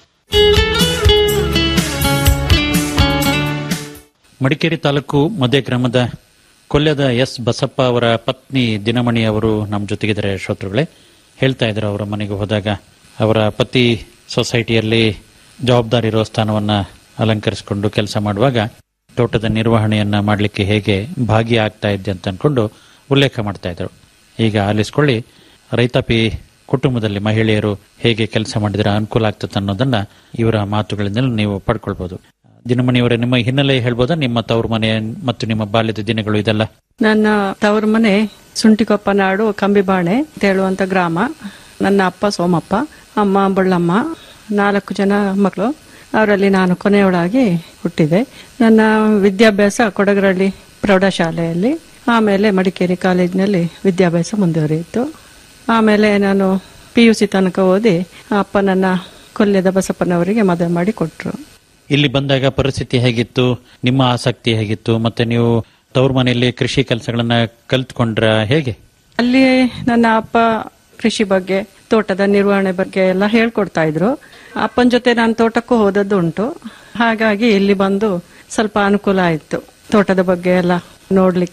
ಮಡಿಕೇರಿ ತಾಲೂಕು ಮಧ್ಯ ಗ್ರಾಮದ ಕೊಲ್ಯದ ಎಸ್ ಬಸಪ್ಪ ಅವರ ಪತ್ನಿ ದಿನಮಣಿ ಅವರು ನಮ್ಮ ಜೊತೆಗಿದ್ದಾರೆ ಶ್ರೋತೃಗಳೇ ಹೇಳ್ತಾ ಇದ್ರು ಅವರ ಮನೆಗೆ ಹೋದಾಗ ಅವರ ಪತಿ ಸೊಸೈಟಿಯಲ್ಲಿ ಜವಾಬ್ದಾರಿ ಇರೋ ಸ್ಥಾನವನ್ನ ಅಲಂಕರಿಸಿಕೊಂಡು ಕೆಲಸ ಮಾಡುವಾಗ ತೋಟದ ನಿರ್ವಹಣೆಯನ್ನ ಮಾಡಲಿಕ್ಕೆ ಹೇಗೆ ಭಾಗಿಯಾಗ್ತಾ ಇದ್ದೆ ಅಂತ ಅನ್ಕೊಂಡು ಉಲ್ಲೇಖ ಮಾಡ್ತಾ ಇದ್ರು ಈಗ ಆಲಿಸ್ಕೊಳ್ಳಿ ರೈತಾಪಿ ಕುಟುಂಬದಲ್ಲಿ ಮಹಿಳೆಯರು ಹೇಗೆ ಕೆಲಸ ಮಾಡಿದ್ರೆ ಅನುಕೂಲ ಆಗ್ತದೆ ಅನ್ನೋದನ್ನ ಇವರ ಮಾತುಗಳಿಂದ ನೀವು ಪಡ್ಕೊಳ್ಬಹುದು ದಿನಮಣಿಯವರೇ ನಿಮ್ಮ ಹಿನ್ನೆಲೆ ಹೇಳ್ಬೋದಾ ನಿಮ್ಮ ತವರು ಮನೆ ಮತ್ತು ನಿಮ್ಮ ಬಾಲ್ಯದ ದಿನಗಳು ಇದೆಲ್ಲ ನನ್ನ ತವರು ಮನೆ ಸುಂಟಿಕೊಪ್ಪ ನಾಡು ಕಂಬಿಬಾಣೆ ಅಂತ ಹೇಳುವಂತ ಗ್ರಾಮ ನನ್ನ ಅಪ್ಪ ಸೋಮಪ್ಪ ಅಮ್ಮ ಬಳ್ಳಮ್ಮ ನಾಲ್ಕು ಜನ ಮಕ್ಕಳು ಅವರಲ್ಲಿ ನಾನು ಕೊನೆಯವಳಾಗಿ ಹುಟ್ಟಿದೆ ನನ್ನ ವಿದ್ಯಾಭ್ಯಾಸ ಕೊಡಗರಳ್ಳಿ ಪ್ರೌಢಶಾಲೆಯಲ್ಲಿ ಆಮೇಲೆ ಮಡಿಕೇರಿ ಕಾಲೇಜಿನಲ್ಲಿ ವಿದ್ಯಾಭ್ಯಾಸ ಮುಂದುವರಿಯಿತು ಆಮೇಲೆ ನಾನು ಪಿ ಯು ಸಿ ತನಕ ಓದಿ ಅಪ್ಪ ನನ್ನ ಕೊಲ್ಯದ ಬಸಪ್ಪನವರಿಗೆ ಮದುವೆ ಮಾಡಿ ಕೊಟ್ಟರು ಇಲ್ಲಿ ಬಂದಾಗ ಪರಿಸ್ಥಿತಿ ಹೇಗಿತ್ತು ನಿಮ್ಮ ಆಸಕ್ತಿ ಹೇಗಿತ್ತು ಮತ್ತೆ ನೀವು ತವರು ಮನೆಯಲ್ಲಿ ಕೃಷಿ ಕೆಲಸಗಳನ್ನ ಕಲ್ತ್ಕೊಂಡ್ರ ಹೇಗೆ ಅಲ್ಲಿ ನನ್ನ ಅಪ್ಪ ಕೃಷಿ ಬಗ್ಗೆ ತೋಟದ ನಿರ್ವಹಣೆ ಬಗ್ಗೆ ಎಲ್ಲ ಹೇಳ್ಕೊಡ್ತಾ ಇದ್ರು ಅಪ್ಪನ ಜೊತೆ ನಾನು ತೋಟಕ್ಕೂ ಹೋದದ್ದು ಉಂಟು ಹಾಗಾಗಿ ಇಲ್ಲಿ ಬಂದು ಸ್ವಲ್ಪ ಅನುಕೂಲ ಆಯ್ತು ತೋಟದ ಬಗ್ಗೆ ಎಲ್ಲ ನೋಡ್ಲಿಕ್ಕೆ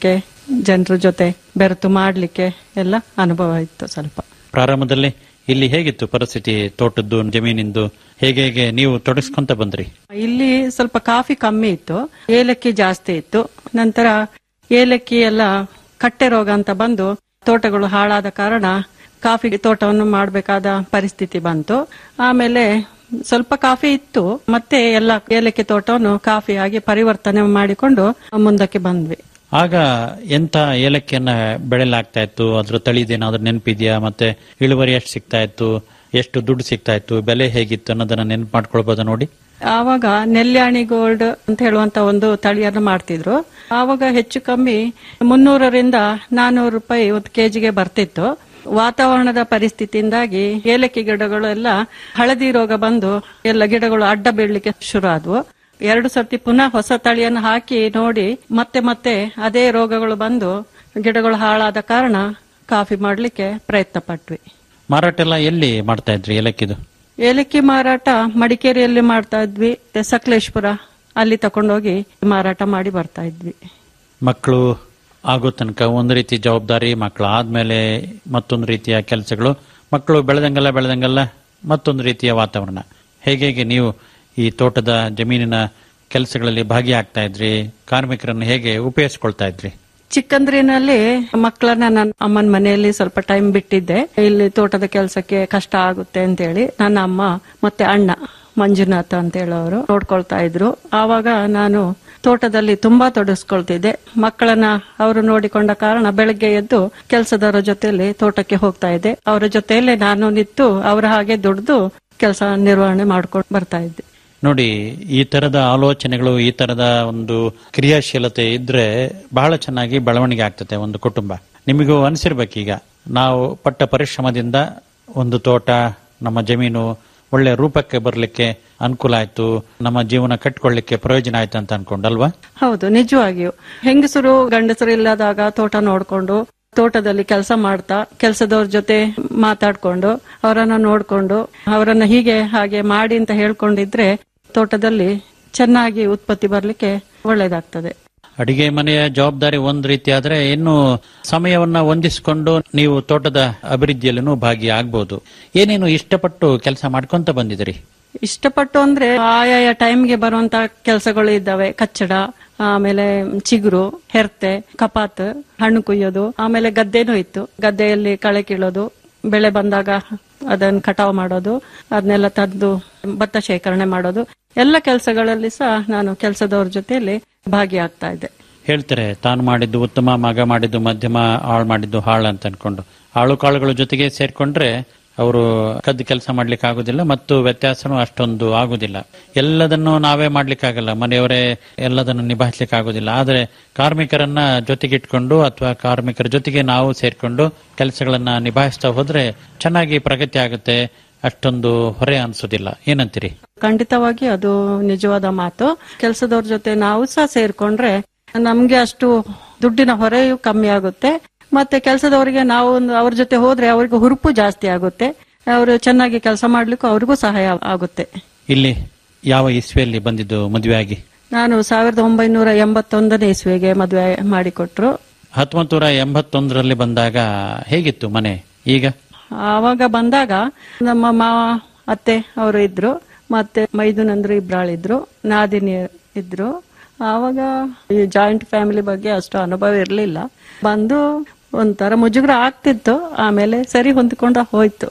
ಜನರ ಜೊತೆ ಬೆರೆತು ಮಾಡ್ಲಿಕ್ಕೆ ಎಲ್ಲ ಅನುಭವ ಇತ್ತು ಸ್ವಲ್ಪ ಪ್ರಾರಂಭದಲ್ಲಿ ಇಲ್ಲಿ ಹೇಗಿತ್ತು ಪರಿಸ್ಥಿತಿ ತೋಟದ್ದು ಜಮೀನಿಂದು ಹೇಗೆ ಹೇಗೆ ನೀವು ತೊಡಗಿಸ್ಕೊಂತ ಬಂದ್ರಿ ಇಲ್ಲಿ ಸ್ವಲ್ಪ ಕಾಫಿ ಕಮ್ಮಿ ಇತ್ತು ಏಲಕ್ಕಿ ಜಾಸ್ತಿ ಇತ್ತು ನಂತರ ಏಲಕ್ಕಿ ಎಲ್ಲ ಕಟ್ಟೆ ರೋಗ ಅಂತ ಬಂದು ತೋಟಗಳು ಹಾಳಾದ ಕಾರಣ ಕಾಫಿ ತೋಟವನ್ನು ಮಾಡಬೇಕಾದ ಪರಿಸ್ಥಿತಿ ಬಂತು ಆಮೇಲೆ ಸ್ವಲ್ಪ ಕಾಫಿ ಇತ್ತು ಮತ್ತೆ ಎಲ್ಲ ಏಲಕ್ಕಿ ತೋಟವನ್ನು ಕಾಫಿ ಆಗಿ ಪರಿವರ್ತನೆ ಮಾಡಿಕೊಂಡು ಮುಂದಕ್ಕೆ ಬಂದ್ವಿ ಆಗ ಎಂತ ಏಲಕ್ಕಿಯನ್ನ ಬೆಳೆಲಾಗ್ತಾ ಇತ್ತು ಅದ್ರ ತಳಿದೇನಾದ್ರೂ ನೆನಪಿದ್ಯಾ ಮತ್ತೆ ಇಳುವರಿ ಎಷ್ಟು ಸಿಗ್ತಾ ಇತ್ತು ಎಷ್ಟು ದುಡ್ಡು ಸಿಗ್ತಾ ಇತ್ತು ಬೆಲೆ ಹೇಗಿತ್ತು ಅನ್ನೋದನ್ನ ನೆನಪು ಮಾಡ್ಕೊಳ್ಬೋದಾ ನೋಡಿ ಆವಾಗ ನೆಲ್ಯಾಣಿ ಗೋಲ್ಡ್ ಅಂತ ಹೇಳುವಂತ ಒಂದು ತಳಿಯನ್ನು ಮಾಡ್ತಿದ್ರು ಆವಾಗ ಹೆಚ್ಚು ಕಮ್ಮಿ ಮುನ್ನೂರರಿಂದ ನಾನೂರು ರೂಪಾಯಿ ಒಂದು ಕೆಜಿಗೆ ಬರ್ತಿತ್ತು ವಾತಾವರಣದ ಪರಿಸ್ಥಿತಿಯಿಂದಾಗಿ ಏಲಕ್ಕಿ ಗಿಡಗಳು ಎಲ್ಲ ಹಳದಿ ರೋಗ ಬಂದು ಎಲ್ಲ ಗಿಡಗಳು ಅಡ್ಡ ಬೀಳಲಿಕ್ಕೆ ಶುರು ಆದ್ವು ಎರಡು ಸರ್ತಿ ಪುನಃ ಹೊಸ ತಳಿಯನ್ನು ಹಾಕಿ ನೋಡಿ ಮತ್ತೆ ಮತ್ತೆ ಅದೇ ರೋಗಗಳು ಬಂದು ಗಿಡಗಳು ಹಾಳಾದ ಕಾರಣ ಕಾಫಿ ಮಾಡ್ಲಿಕ್ಕೆ ಪ್ರಯತ್ನ ಪಟ್ವಿ ಮಾರಾಟ ಎಲ್ಲ ಎಲ್ಲಿ ಮಾಡ್ತಾ ಇದ್ರಿ ಏಲಕ್ಕಿದು ಏಲಕ್ಕಿ ಮಾರಾಟ ಮಡಿಕೇರಿಯಲ್ಲಿ ಮಾಡ್ತಾ ಇದ್ವಿ ಸಕಲೇಶ್ಪುರ ಅಲ್ಲಿ ತಕೊಂಡೋಗಿ ಮಾರಾಟ ಮಾಡಿ ಬರ್ತಾ ಇದ್ವಿ ಮಕ್ಕಳು ಆಗೋ ತನಕ ಒಂದು ರೀತಿ ಜವಾಬ್ದಾರಿ ಮಕ್ಕಳು ಆದ್ಮೇಲೆ ಮತ್ತೊಂದು ರೀತಿಯ ಕೆಲಸಗಳು ಮಕ್ಕಳು ಬೆಳೆದಂಗೆಲ್ಲ ಬೆಳೆದಂಗೆಲ್ಲ ಮತ್ತೊಂದು ರೀತಿಯ ವಾತಾವರಣ ಹೇಗೆ ಹೇಗೆ ನೀವು ಈ ತೋಟದ ಜಮೀನಿನ ಕೆಲಸಗಳಲ್ಲಿ ಭಾಗಿಯಾಗ್ತಾ ಇದ್ರಿ ಕಾರ್ಮಿಕರನ್ನು ಹೇಗೆ ಉಪಯೋಗಿಸ್ಕೊಳ್ತಾ ಇದ್ರಿ ಚಿಕ್ಕಂದ್ರಿನಲ್ಲಿ ಮಕ್ಕಳನ್ನ ನನ್ನ ಅಮ್ಮನ ಮನೆಯಲ್ಲಿ ಸ್ವಲ್ಪ ಟೈಮ್ ಬಿಟ್ಟಿದ್ದೆ ಇಲ್ಲಿ ತೋಟದ ಕೆಲಸಕ್ಕೆ ಕಷ್ಟ ಆಗುತ್ತೆ ಅಂತ ಹೇಳಿ ನನ್ನ ಅಮ್ಮ ಮತ್ತೆ ಅಣ್ಣ ಮಂಜುನಾಥ ಅಂತ ಹೇಳೋರು ನೋಡ್ಕೊಳ್ತಾ ಇದ್ರು ಆವಾಗ ನಾನು ತೋಟದಲ್ಲಿ ತುಂಬಾ ತೊಡಗಿಸ್ಕೊಳ್ತಿದ್ದೆ ಮಕ್ಕಳನ್ನ ಅವರು ನೋಡಿಕೊಂಡ ಕಾರಣ ಬೆಳಗ್ಗೆ ಎದ್ದು ಕೆಲಸದವರ ಜೊತೆಯಲ್ಲಿ ತೋಟಕ್ಕೆ ಹೋಗ್ತಾ ಇದ್ದೆ ಅವರ ಜೊತೆಯಲ್ಲೇ ನಾನು ನಿಂತು ಅವರ ಹಾಗೆ ದುಡ್ದು ಕೆಲಸ ನಿರ್ವಹಣೆ ಮಾಡ್ಕೊಂಡು ಬರ್ತಾ ಇದ್ದೆ ನೋಡಿ ಈ ತರದ ಆಲೋಚನೆಗಳು ಈ ತರದ ಒಂದು ಕ್ರಿಯಾಶೀಲತೆ ಇದ್ರೆ ಬಹಳ ಚೆನ್ನಾಗಿ ಬೆಳವಣಿಗೆ ಆಗ್ತದೆ ಒಂದು ಕುಟುಂಬ ನಿಮಗೂ ಅನಿಸಿರ್ಬೇಕೀಗ ನಾವು ಪಟ್ಟ ಪರಿಶ್ರಮದಿಂದ ಒಂದು ತೋಟ ನಮ್ಮ ಜಮೀನು ಒಳ್ಳೆ ರೂಪಕ್ಕೆ ಬರಲಿಕ್ಕೆ ಅನುಕೂಲ ಆಯ್ತು ನಮ್ಮ ಜೀವನ ಕಟ್ಕೊಳ್ಳಿಕ್ಕೆ ಪ್ರಯೋಜನ ಆಯ್ತು ಅಂತ ಅನ್ಕೊಂಡಲ್ವಾ ಹೌದು ನಿಜವಾಗಿಯೂ ಹೆಂಗಸರು ಗಂಡಸರು ಇಲ್ಲದಾಗ ತೋಟ ನೋಡ್ಕೊಂಡು ತೋಟದಲ್ಲಿ ಕೆಲಸ ಮಾಡ್ತಾ ಕೆಲಸದವ್ರ ಜೊತೆ ಮಾತಾಡ್ಕೊಂಡು ಅವರನ್ನ ನೋಡ್ಕೊಂಡು ಅವರನ್ನ ಹೀಗೆ ಹಾಗೆ ಮಾಡಿ ಅಂತ ಹೇಳ್ಕೊಂಡಿದ್ರೆ ತೋಟದಲ್ಲಿ ಚೆನ್ನಾಗಿ ಉತ್ಪತ್ತಿ ಬರ್ಲಿಕ್ಕೆ ಒಳ್ಳೇದಾಗ್ತದೆ ಅಡಿಗೆ ಮನೆಯ ಜವಾಬ್ದಾರಿ ಒಂದ್ ರೀತಿ ಆದ್ರೆ ಇನ್ನು ಸಮಯವನ್ನ ಹೊಂದಿಸಿಕೊಂಡು ನೀವು ತೋಟದ ಅಭಿವೃದ್ಧಿಯಲ್ಲೂ ಭಾಗಿಯಾಗಬಹುದು ಏನೇನು ಇಷ್ಟಪಟ್ಟು ಕೆಲಸ ಮಾಡ್ಕೊಂತ ಬಂದಿದ್ರಿ ಇಷ್ಟಪಟ್ಟು ಅಂದ್ರೆ ಆಯಾಯ ಟೈಮ್ಗೆ ಬರುವಂತ ಕೆಲಸಗಳು ಇದ್ದಾವೆ ಕಚ್ಚಡ ಆಮೇಲೆ ಚಿಗುರು ಹೆರ್ತೆ ಕಪಾತ್ ಹಣ್ಣು ಕುಯ್ಯೋದು ಆಮೇಲೆ ಗದ್ದೆನೂ ಇತ್ತು ಗದ್ದೆಯಲ್ಲಿ ಕಳೆ ಕೀಳೋದು ಬೆಳೆ ಬಂದಾಗ ಅದನ್ನ ಕಟಾವು ಮಾಡೋದು ಅದನ್ನೆಲ್ಲ ತಂದು ಭತ್ತ ಶೇಖರಣೆ ಮಾಡೋದು ಎಲ್ಲ ಕೆಲಸಗಳಲ್ಲಿ ಸಹ ನಾನು ಕೆಲಸದವ್ರ ಜೊತೆಯಲ್ಲಿ ಭಾಗಿಯಾಗ್ತಾ ಇದ್ದೆ ಹೇಳ್ತಾರೆ ತಾನು ಮಾಡಿದ್ದು ಉತ್ತಮ ಮಗ ಮಾಡಿದ್ದು ಮಧ್ಯಮ ಆಳು ಮಾಡಿದ್ದು ಹಾಳು ಅಂತ ಅನ್ಕೊಂಡು ಆಳು ಕಾಳುಗಳ ಜೊತೆಗೆ ಸೇರ್ಕೊಂಡ್ರೆ ಅವರು ಕದ್ದು ಕೆಲಸ ಮಾಡ್ಲಿಕ್ಕೆ ಆಗುದಿಲ್ಲ ಮತ್ತು ವ್ಯತ್ಯಾಸನೂ ಅಷ್ಟೊಂದು ಆಗುದಿಲ್ಲ ಎಲ್ಲದನ್ನು ನಾವೇ ಮಾಡ್ಲಿಕ್ಕಾಗಲ್ಲ ಮನೆಯವರೇ ಎಲ್ಲದನ್ನು ನಿಭಾಯಿಸ್ಲಿಕ್ಕೆ ಆಗುದಿಲ್ಲ ಆದ್ರೆ ಕಾರ್ಮಿಕರನ್ನ ಜೊತೆಗಿಟ್ಕೊಂಡು ಅಥವಾ ಕಾರ್ಮಿಕರ ಜೊತೆಗೆ ನಾವು ಸೇರ್ಕೊಂಡು ಕೆಲಸಗಳನ್ನ ನಿಭಾಯಿಸ್ತಾ ಹೋದ್ರೆ ಚೆನ್ನಾಗಿ ಪ್ರಗತಿ ಆಗುತ್ತೆ ಅಷ್ಟೊಂದು ಹೊರೆ ಅನ್ಸೋದಿಲ್ಲ ಏನಂತೀರಿ ಖಂಡಿತವಾಗಿ ಅದು ನಿಜವಾದ ಮಾತು ಕೆಲಸದವ್ರ ಜೊತೆ ನಾವು ಸಹ ಸೇರ್ಕೊಂಡ್ರೆ ನಮ್ಗೆ ಅಷ್ಟು ದುಡ್ಡಿನ ಹೊರೆಯು ಕಮ್ಮಿ ಆಗುತ್ತೆ ಮತ್ತೆ ಕೆಲಸದವರಿಗೆ ನಾವು ಒಂದು ಅವ್ರ ಜೊತೆ ಹೋದ್ರೆ ಅವ್ರಿಗೆ ಹುರುಪು ಜಾಸ್ತಿ ಆಗುತ್ತೆ ಅವರು ಚೆನ್ನಾಗಿ ಕೆಲಸ ಮಾಡ್ಲಿಕ್ಕೂ ಅವ್ರಿಗೂ ಸಹಾಯ ಆಗುತ್ತೆ ಇಲ್ಲಿ ಯಾವ ಇಸ್ವಿಯಲ್ಲಿ ಬಂದಿದ್ದು ಮದುವೆ ಆಗಿ ನಾನು ಸಾವಿರದ ಒಂಬೈನೂರ ಎಂಬತ್ತೊಂದನೇ ಇಸ್ವಿಗೆ ಮದುವೆ ಮಾಡಿಕೊಟ್ರು ಹತ್ತೊಂಬತ್ತು ನೂರ ಎಂಬತ್ತೊಂದರಲ್ಲಿ ಬಂದಾಗ ಹೇಗಿತ್ತು ಮನೆ ಈಗ ಆವಾಗ ಬಂದಾಗ ನಮ್ಮ ಮಾವ ಅತ್ತೆ ಅವರು ಇದ್ರು ಮತ್ತೆ ಮೈದುನಂದ್ರು ಇಬ್ರಾಳಿದ್ರು ನಾದಿನಿ ಇದ್ರು ಆವಾಗ ಈ ಜಾಯಿಂಟ್ ಫ್ಯಾಮಿಲಿ ಬಗ್ಗೆ ಅಷ್ಟು ಅನುಭವ ಇರಲಿಲ್ಲ ಬಂದು ಒಂಥರ ಮುಜುಗರ ಆಗ್ತಿತ್ತು ಆಮೇಲೆ ಸರಿ ಹೊಂದ್ಕೊಂಡ ಹೋಯ್ತು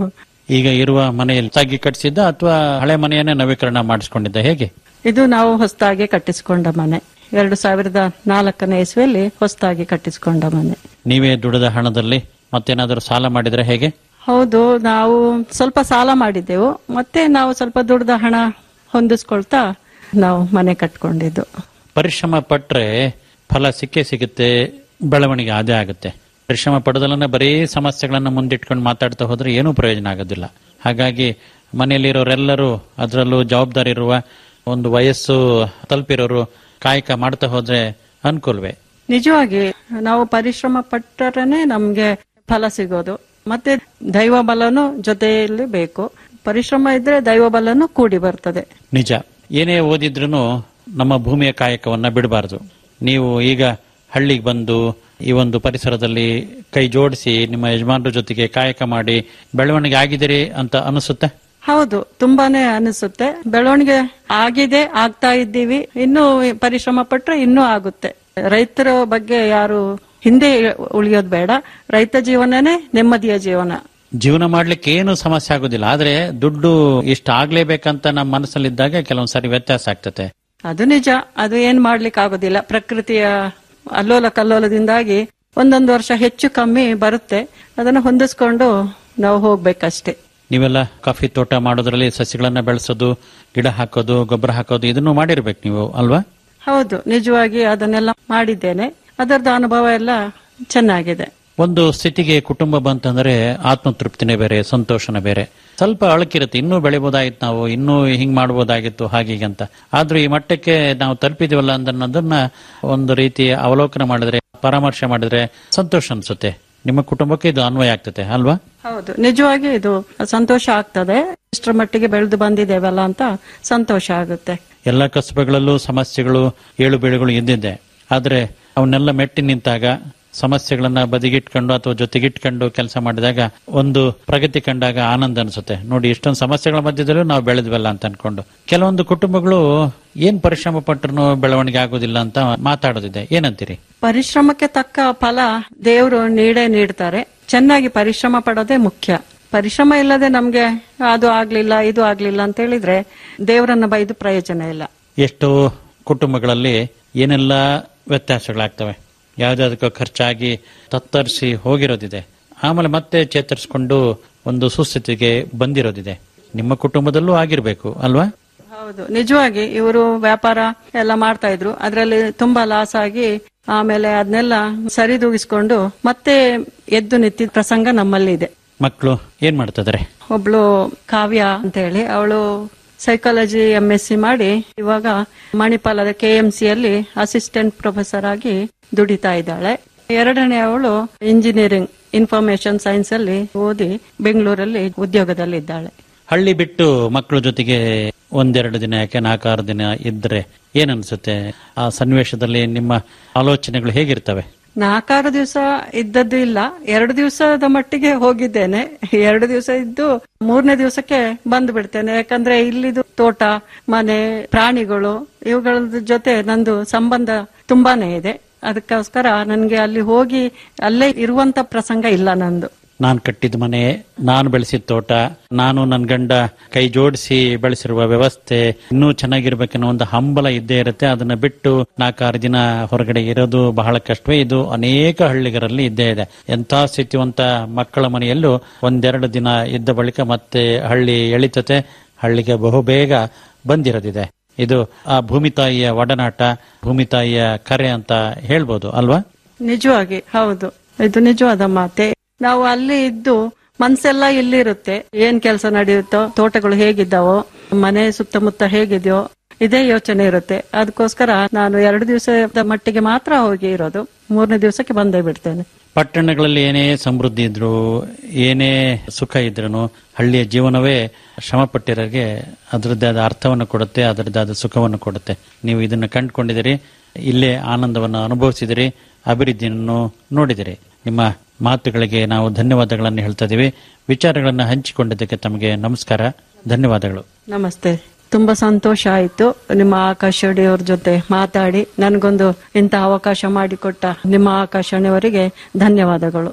ಈಗ ಇರುವ ಮನೆಯಲ್ಲಿ ತಾಗಿ ಕಟ್ಟಿಸಿದ್ದ ಅಥವಾ ಹಳೆ ಮನೆಯನ್ನೇ ನವೀಕರಣ ಮಾಡಿಸ್ಕೊಂಡಿದ್ದ ಹೇಗೆ ಇದು ನಾವು ಹೊಸದಾಗಿ ಕಟ್ಟಿಸಿಕೊಂಡ ಮನೆ ಎರಡು ಸಾವಿರದ ನಾಲ್ಕನೇ ಇಸ್ವಿಯಲ್ಲಿ ಹೊಸದಾಗಿ ಕಟ್ಟಿಸಿಕೊಂಡ ಮನೆ ನೀವೇ ದುಡಿದ ಹಣದಲ್ಲಿ ಮತ್ತೇನಾದರೂ ಸಾಲ ಮಾಡಿದ್ರೆ ಹೇಗೆ ಹೌದು ನಾವು ಸ್ವಲ್ಪ ಸಾಲ ಮಾಡಿದ್ದೆವು ಮತ್ತೆ ನಾವು ಸ್ವಲ್ಪ ದುಡ್ದ ಹಣ ಹೊಂದಿಸ್ಕೊಳ್ತಾ ನಾವು ಮನೆ ಕಟ್ಕೊಂಡಿದ್ದು ಪರಿಶ್ರಮ ಪಟ್ರೆ ಫಲ ಸಿಕ್ಕೇ ಸಿಗುತ್ತೆ ಬೆಳವಣಿಗೆ ಅದೇ ಆಗುತ್ತೆ ಪರಿಶ್ರಮ ಪಡೆದಲ್ಲೇ ಬರೀ ಸಮಸ್ಯೆಗಳನ್ನ ಮುಂದಿಟ್ಕೊಂಡು ಮಾತಾಡ್ತಾ ಹೋದ್ರೆ ಏನೂ ಪ್ರಯೋಜನ ಆಗೋದಿಲ್ಲ ಹಾಗಾಗಿ ಮನೆಯಲ್ಲಿರೋರೆಲ್ಲರೂ ಅದರಲ್ಲೂ ಜವಾಬ್ದಾರಿ ಇರುವ ಒಂದು ವಯಸ್ಸು ತಲುಪಿರೋರು ಕಾಯಕ ಮಾಡ್ತಾ ಹೋದ್ರೆ ಅನುಕೂಲವೇ ನಿಜವಾಗಿ ನಾವು ಪರಿಶ್ರಮ ಪಟ್ಟರೇನೆ ನಮ್ಗೆ ಫಲ ಸಿಗೋದು ಮತ್ತೆ ದೈವ ಬಲನು ಜೊತೆಯಲ್ಲಿ ಬೇಕು ಪರಿಶ್ರಮ ಇದ್ರೆ ದೈವ ಬಲನು ಕೂಡಿ ಬರ್ತದೆ ನಿಜ ಏನೇ ಓದಿದ್ರೂ ನಮ್ಮ ಭೂಮಿಯ ಕಾಯಕವನ್ನ ಬಿಡಬಾರದು ನೀವು ಈಗ ಹಳ್ಳಿಗೆ ಬಂದು ಈ ಒಂದು ಪರಿಸರದಲ್ಲಿ ಕೈ ಜೋಡಿಸಿ ನಿಮ್ಮ ಯಜಮಾನರ ಜೊತೆಗೆ ಕಾಯಕ ಮಾಡಿ ಬೆಳವಣಿಗೆ ಆಗಿದ್ದೀರಿ ಅಂತ ಅನಿಸುತ್ತೆ ಹೌದು ತುಂಬಾನೇ ಅನಿಸುತ್ತೆ ಬೆಳವಣಿಗೆ ಆಗಿದೆ ಆಗ್ತಾ ಇದ್ದೀವಿ ಇನ್ನೂ ಪರಿಶ್ರಮ ಪಟ್ರೆ ಇನ್ನೂ ಆಗುತ್ತೆ ರೈತರ ಬಗ್ಗೆ ಯಾರು ಹಿಂದೆ ಉಳಿಯೋದು ಬೇಡ ರೈತ ಜೀವನನೇ ನೆಮ್ಮದಿಯ ಜೀವನ ಜೀವನ ಮಾಡ್ಲಿಕ್ಕೆ ಏನು ಸಮಸ್ಯೆ ಆಗೋದಿಲ್ಲ ಆದ್ರೆ ದುಡ್ಡು ಇಷ್ಟ ಆಗ್ಲೇಬೇಕಂತ ನಮ್ಮ ಮನಸ್ಸಲ್ಲಿದ್ದಾಗ ಕೆಲವೊಂದ್ ಸಾರಿ ವ್ಯತ್ಯಾಸ ಆಗ್ತದೆ ಅದು ನಿಜ ಅದು ಏನ್ ಮಾಡ್ಲಿಕ್ಕೆ ಆಗೋದಿಲ್ಲ ಪ್ರಕೃತಿಯ ಅಲ್ಲೋಲ ಕಲ್ಲೋಲದಿಂದಾಗಿ ಒಂದೊಂದು ವರ್ಷ ಹೆಚ್ಚು ಕಮ್ಮಿ ಬರುತ್ತೆ ಅದನ್ನ ಹೊಂದಿಸ್ಕೊಂಡು ನಾವು ಹೋಗ್ಬೇಕಷ್ಟೇ ನೀವೆಲ್ಲ ಕಾಫಿ ತೋಟ ಮಾಡೋದ್ರಲ್ಲಿ ಸಸಿಗಳನ್ನ ಬೆಳೆಸೋದು ಗಿಡ ಹಾಕೋದು ಗೊಬ್ಬರ ಹಾಕೋದು ಇದನ್ನು ಮಾಡಿರ್ಬೇಕು ನೀವು ಅಲ್ವಾ ಹೌದು ನಿಜವಾಗಿ ಅದನ್ನೆಲ್ಲ ಮಾಡಿದ್ದೇನೆ ಅದರದ್ದು ಅನುಭವ ಎಲ್ಲ ಚೆನ್ನಾಗಿದೆ ಒಂದು ಸ್ಥಿತಿಗೆ ಕುಟುಂಬ ಬಂತಂದ್ರೆ ಆತ್ಮತೃಪ್ತಿನೇ ಬೇರೆ ಸಂತೋಷನೇ ಬೇರೆ ಸ್ವಲ್ಪ ಅಳಕಿರುತ್ತೆ ಇನ್ನೂ ಬೆಳಿಬೋದಾಗಿತ್ತು ನಾವು ಇನ್ನೂ ಹಿಂಗ್ ಮಾಡ್ಬೋದಾಗಿತ್ತು ಹಾಗೀಗೆ ಅಂತ ಆದ್ರೂ ಈ ಮಟ್ಟಕ್ಕೆ ನಾವು ತಲುಪಿದೀವಲ್ಲ ಅನ್ನೋದನ್ನ ಒಂದು ರೀತಿ ಅವಲೋಕನ ಮಾಡಿದ್ರೆ ಪರಾಮರ್ಶೆ ಮಾಡಿದ್ರೆ ಸಂತೋಷ ಅನ್ಸುತ್ತೆ ನಿಮ್ಮ ಕುಟುಂಬಕ್ಕೆ ಇದು ಅನ್ವಯ ಆಗ್ತದೆ ಅಲ್ವಾ ಹೌದು ನಿಜವಾಗಿ ಇದು ಸಂತೋಷ ಆಗ್ತದೆ ಇಷ್ಟರ ಮಟ್ಟಿಗೆ ಬೆಳೆದು ಬಂದಿದ್ದೇವಲ್ಲ ಅಂತ ಸಂತೋಷ ಆಗುತ್ತೆ ಎಲ್ಲ ಕಸಬುಗಳಲ್ಲೂ ಸಮಸ್ಯೆಗಳು ಏಳು ಬೀಳುಗಳು ಇದ್ದಿದ್ದೆ ಆದ್ರೆ ಅವನ್ನೆಲ್ಲ ಮೆಟ್ಟಿ ನಿಂತಾಗ ಸಮಸ್ಯೆಗಳನ್ನ ಬದಿಗಿಟ್ಕೊಂಡು ಅಥವಾ ಜೊತೆಗಿಟ್ಕೊಂಡು ಕೆಲಸ ಮಾಡಿದಾಗ ಒಂದು ಪ್ರಗತಿ ಕಂಡಾಗ ಆನಂದ ಅನಿಸುತ್ತೆ ನೋಡಿ ಇಷ್ಟೊಂದು ಸಮಸ್ಯೆಗಳ ಮಧ್ಯದಲ್ಲೂ ನಾವು ಬೆಳೆದ್ವಲ್ಲ ಅಂತ ಅನ್ಕೊಂಡು ಕೆಲವೊಂದು ಕುಟುಂಬಗಳು ಏನ್ ಪರಿಶ್ರಮ ಪಟ್ಟರು ಬೆಳವಣಿಗೆ ಆಗೋದಿಲ್ಲ ಅಂತ ಮಾತಾಡೋದಿದೆ ಏನಂತೀರಿ ಪರಿಶ್ರಮಕ್ಕೆ ತಕ್ಕ ಫಲ ದೇವರು ನೀಡೇ ನೀಡ್ತಾರೆ ಚೆನ್ನಾಗಿ ಪರಿಶ್ರಮ ಪಡೋದೇ ಮುಖ್ಯ ಪರಿಶ್ರಮ ಇಲ್ಲದೆ ನಮ್ಗೆ ಅದು ಆಗ್ಲಿಲ್ಲ ಇದು ಆಗ್ಲಿಲ್ಲ ಅಂತ ಹೇಳಿದ್ರೆ ದೇವರನ್ನ ಬೈದು ಪ್ರಯೋಜನ ಇಲ್ಲ ಎಷ್ಟೋ ಕುಟುಂಬಗಳಲ್ಲಿ ಏನೆಲ್ಲ ವ್ಯತ್ಯಾಸಗಳಾಗ್ತವೆ ಯಾವ್ದಾದಕ್ಕೋ ಖರ್ಚಾಗಿ ತತ್ತರಿಸಿ ಹೋಗಿರೋದಿದೆ ಆಮೇಲೆ ಮತ್ತೆ ಚೇತರಿಸ್ಕೊಂಡು ಒಂದು ಸುಸ್ಥಿತಿಗೆ ಬಂದಿರೋದಿದೆ ನಿಮ್ಮ ಕುಟುಂಬದಲ್ಲೂ ಆಗಿರ್ಬೇಕು ಅಲ್ವಾ ಹೌದು ನಿಜವಾಗಿ ಇವರು ವ್ಯಾಪಾರ ಎಲ್ಲ ಮಾಡ್ತಾ ಇದ್ರು ಅದರಲ್ಲಿ ತುಂಬಾ ಲಾಸ್ ಆಗಿ ಆಮೇಲೆ ಅದನ್ನೆಲ್ಲ ಸರಿದೂಗಿಸ್ಕೊಂಡು ಮತ್ತೆ ಎದ್ದು ನಿಂತಿದ್ದ ಪ್ರಸಂಗ ನಮ್ಮಲ್ಲಿ ಇದೆ ಮಕ್ಕಳು ಏನ್ ಮಾಡ್ತಿದಾರೆ ಒಬ್ಳು ಕಾವ್ಯ ಅಂತ ಹೇಳಿ ಅವಳು ಸೈಕಾಲಜಿ ಎಂ ಎಸ್ ಸಿ ಮಾಡಿ ಇವಾಗ ಮಣಿಪಾಲದ ಕೆ ಎಂ ಸಿ ಅಲ್ಲಿ ಅಸಿಸ್ಟೆಂಟ್ ಪ್ರೊಫೆಸರ್ ಆಗಿ ದುಡಿತಾ ಇದ್ದಾಳೆ ಎರಡನೇ ಅವಳು ಇಂಜಿನಿಯರಿಂಗ್ ಇನ್ಫಾರ್ಮೇಶನ್ ಸೈನ್ಸ್ ಅಲ್ಲಿ ಓದಿ ಬೆಂಗಳೂರಲ್ಲಿ ಉದ್ಯೋಗದಲ್ಲಿದ್ದಾಳೆ ಹಳ್ಳಿ ಬಿಟ್ಟು ಮಕ್ಕಳ ಜೊತೆಗೆ ಒಂದೆರಡು ದಿನ ಯಾಕೆ ನಾಲ್ಕಾರು ದಿನ ಇದ್ರೆ ಏನ್ ಅನ್ಸುತ್ತೆ ಆ ಸನ್ನಿವೇಶದಲ್ಲಿ ನಿಮ್ಮ ಆಲೋಚನೆಗಳು ಹೇಗಿರ್ತವೆ ನಾಲ್ಕಾರು ದಿವಸ ಇದ್ದದ್ದು ಇಲ್ಲ ಎರಡು ದಿವಸದ ಮಟ್ಟಿಗೆ ಹೋಗಿದ್ದೇನೆ ಎರಡು ದಿವಸ ಇದ್ದು ಮೂರನೇ ದಿವಸಕ್ಕೆ ಬಂದು ಬಿಡ್ತೇನೆ ಯಾಕಂದ್ರೆ ಇಲ್ಲಿದು ತೋಟ ಮನೆ ಪ್ರಾಣಿಗಳು ಇವುಗಳ ಜೊತೆ ನಂದು ಸಂಬಂಧ ತುಂಬಾನೇ ಇದೆ ಅದಕ್ಕೋಸ್ಕರ ನನ್ಗೆ ಅಲ್ಲಿ ಹೋಗಿ ಅಲ್ಲೇ ಇರುವಂತ ಪ್ರಸಂಗ ಇಲ್ಲ ನಂದು ನಾನ್ ಕಟ್ಟಿದ ಮನೆ ನಾನು ಬೆಳೆಸಿದ ತೋಟ ನಾನು ನನ್ನ ಗಂಡ ಕೈ ಜೋಡಿಸಿ ಬೆಳೆಸಿರುವ ವ್ಯವಸ್ಥೆ ಇನ್ನೂ ಚೆನ್ನಾಗಿರ್ಬೇಕನ್ನೋ ಒಂದು ಹಂಬಲ ಇದ್ದೇ ಇರುತ್ತೆ ಅದನ್ನ ಬಿಟ್ಟು ನಾಲ್ಕಾರು ದಿನ ಹೊರಗಡೆ ಇರೋದು ಬಹಳ ಕಷ್ಟವೇ ಇದು ಅನೇಕ ಹಳ್ಳಿಗರಲ್ಲಿ ಇದ್ದೇ ಇದೆ ಎಂಥ ಸ್ಥಿತಿವಂತ ಮಕ್ಕಳ ಮನೆಯಲ್ಲೂ ಒಂದೆರಡು ದಿನ ಇದ್ದ ಬಳಿಕ ಮತ್ತೆ ಹಳ್ಳಿ ಎಳಿತತೆ ಹಳ್ಳಿಗೆ ಬಹುಬೇಗ ಬಂದಿರೋದಿದೆ ಇದು ಆ ಭೂಮಿ ತಾಯಿಯ ಒಡನಾಟ ಭೂಮಿ ತಾಯಿಯ ಕರೆ ಅಂತ ಹೇಳ್ಬೋದು ಅಲ್ವಾ ನಿಜವಾಗಿ ಹೌದು ಇದು ನಿಜವಾದ ಮಾತೆ ನಾವು ಅಲ್ಲಿ ಇದ್ದು ಮನ್ಸೆಲ್ಲ ಇಲ್ಲಿರುತ್ತೆ ಏನ್ ಕೆಲಸ ನಡೆಯುತ್ತೋ ತೋಟಗಳು ಹೇಗಿದ್ದಾವೋ ಮನೆ ಸುತ್ತಮುತ್ತ ಹೇಗಿದೆಯೋ ಇದೇ ಯೋಚನೆ ಇರುತ್ತೆ ಅದಕ್ಕೋಸ್ಕರ ನಾನು ಎರಡು ದಿವಸದ ಮಟ್ಟಿಗೆ ಮಾತ್ರ ಹೋಗಿ ಇರೋದು ಮೂರನೇ ದಿವಸಕ್ಕೆ ಬಂದೇ ಬಿಡ್ತೇನೆ ಪಟ್ಟಣಗಳಲ್ಲಿ ಏನೇ ಸಮೃದ್ಧಿ ಇದ್ರು ಏನೇ ಸುಖ ಇದ್ರೂ ಹಳ್ಳಿಯ ಜೀವನವೇ ಶ್ರಮ ಪಟ್ಟಿರೋರಿಗೆ ಅದರದ್ದೇ ಆದ ಅರ್ಥವನ್ನು ಕೊಡುತ್ತೆ ಅದರದ್ದೇ ಆದ ಸುಖವನ್ನು ಕೊಡುತ್ತೆ ನೀವು ಇದನ್ನು ಕಂಡುಕೊಂಡಿದ್ದೀರಿ ಇಲ್ಲೇ ಆನಂದವನ್ನು ಅನುಭವಿಸಿದಿರಿ ಅಭಿವೃದ್ಧಿಯನ್ನು ನೋಡಿದಿರಿ ನಿಮ್ಮ ಮಾತುಗಳಿಗೆ ನಾವು ಧನ್ಯವಾದಗಳನ್ನು ಹೇಳ್ತಾ ಇದೀವಿ ವಿಚಾರಗಳನ್ನು ಹಂಚಿಕೊಂಡಿದ್ದಕ್ಕೆ ತಮಗೆ ನಮಸ್ಕಾರ ಧನ್ಯವಾದಗಳು ನಮಸ್ತೆ ತುಂಬಾ ಸಂತೋಷ ಆಯ್ತು ನಿಮ್ಮ ಆಕಾಶವಾಣಿಯವ್ರ ಜೊತೆ ಮಾತಾಡಿ ನನಗೊಂದು ಇಂಥ ಅವಕಾಶ ಮಾಡಿಕೊಟ್ಟ ನಿಮ್ಮ ಆಕಾಶವಾಣಿಯವರಿಗೆ ಧನ್ಯವಾದಗಳು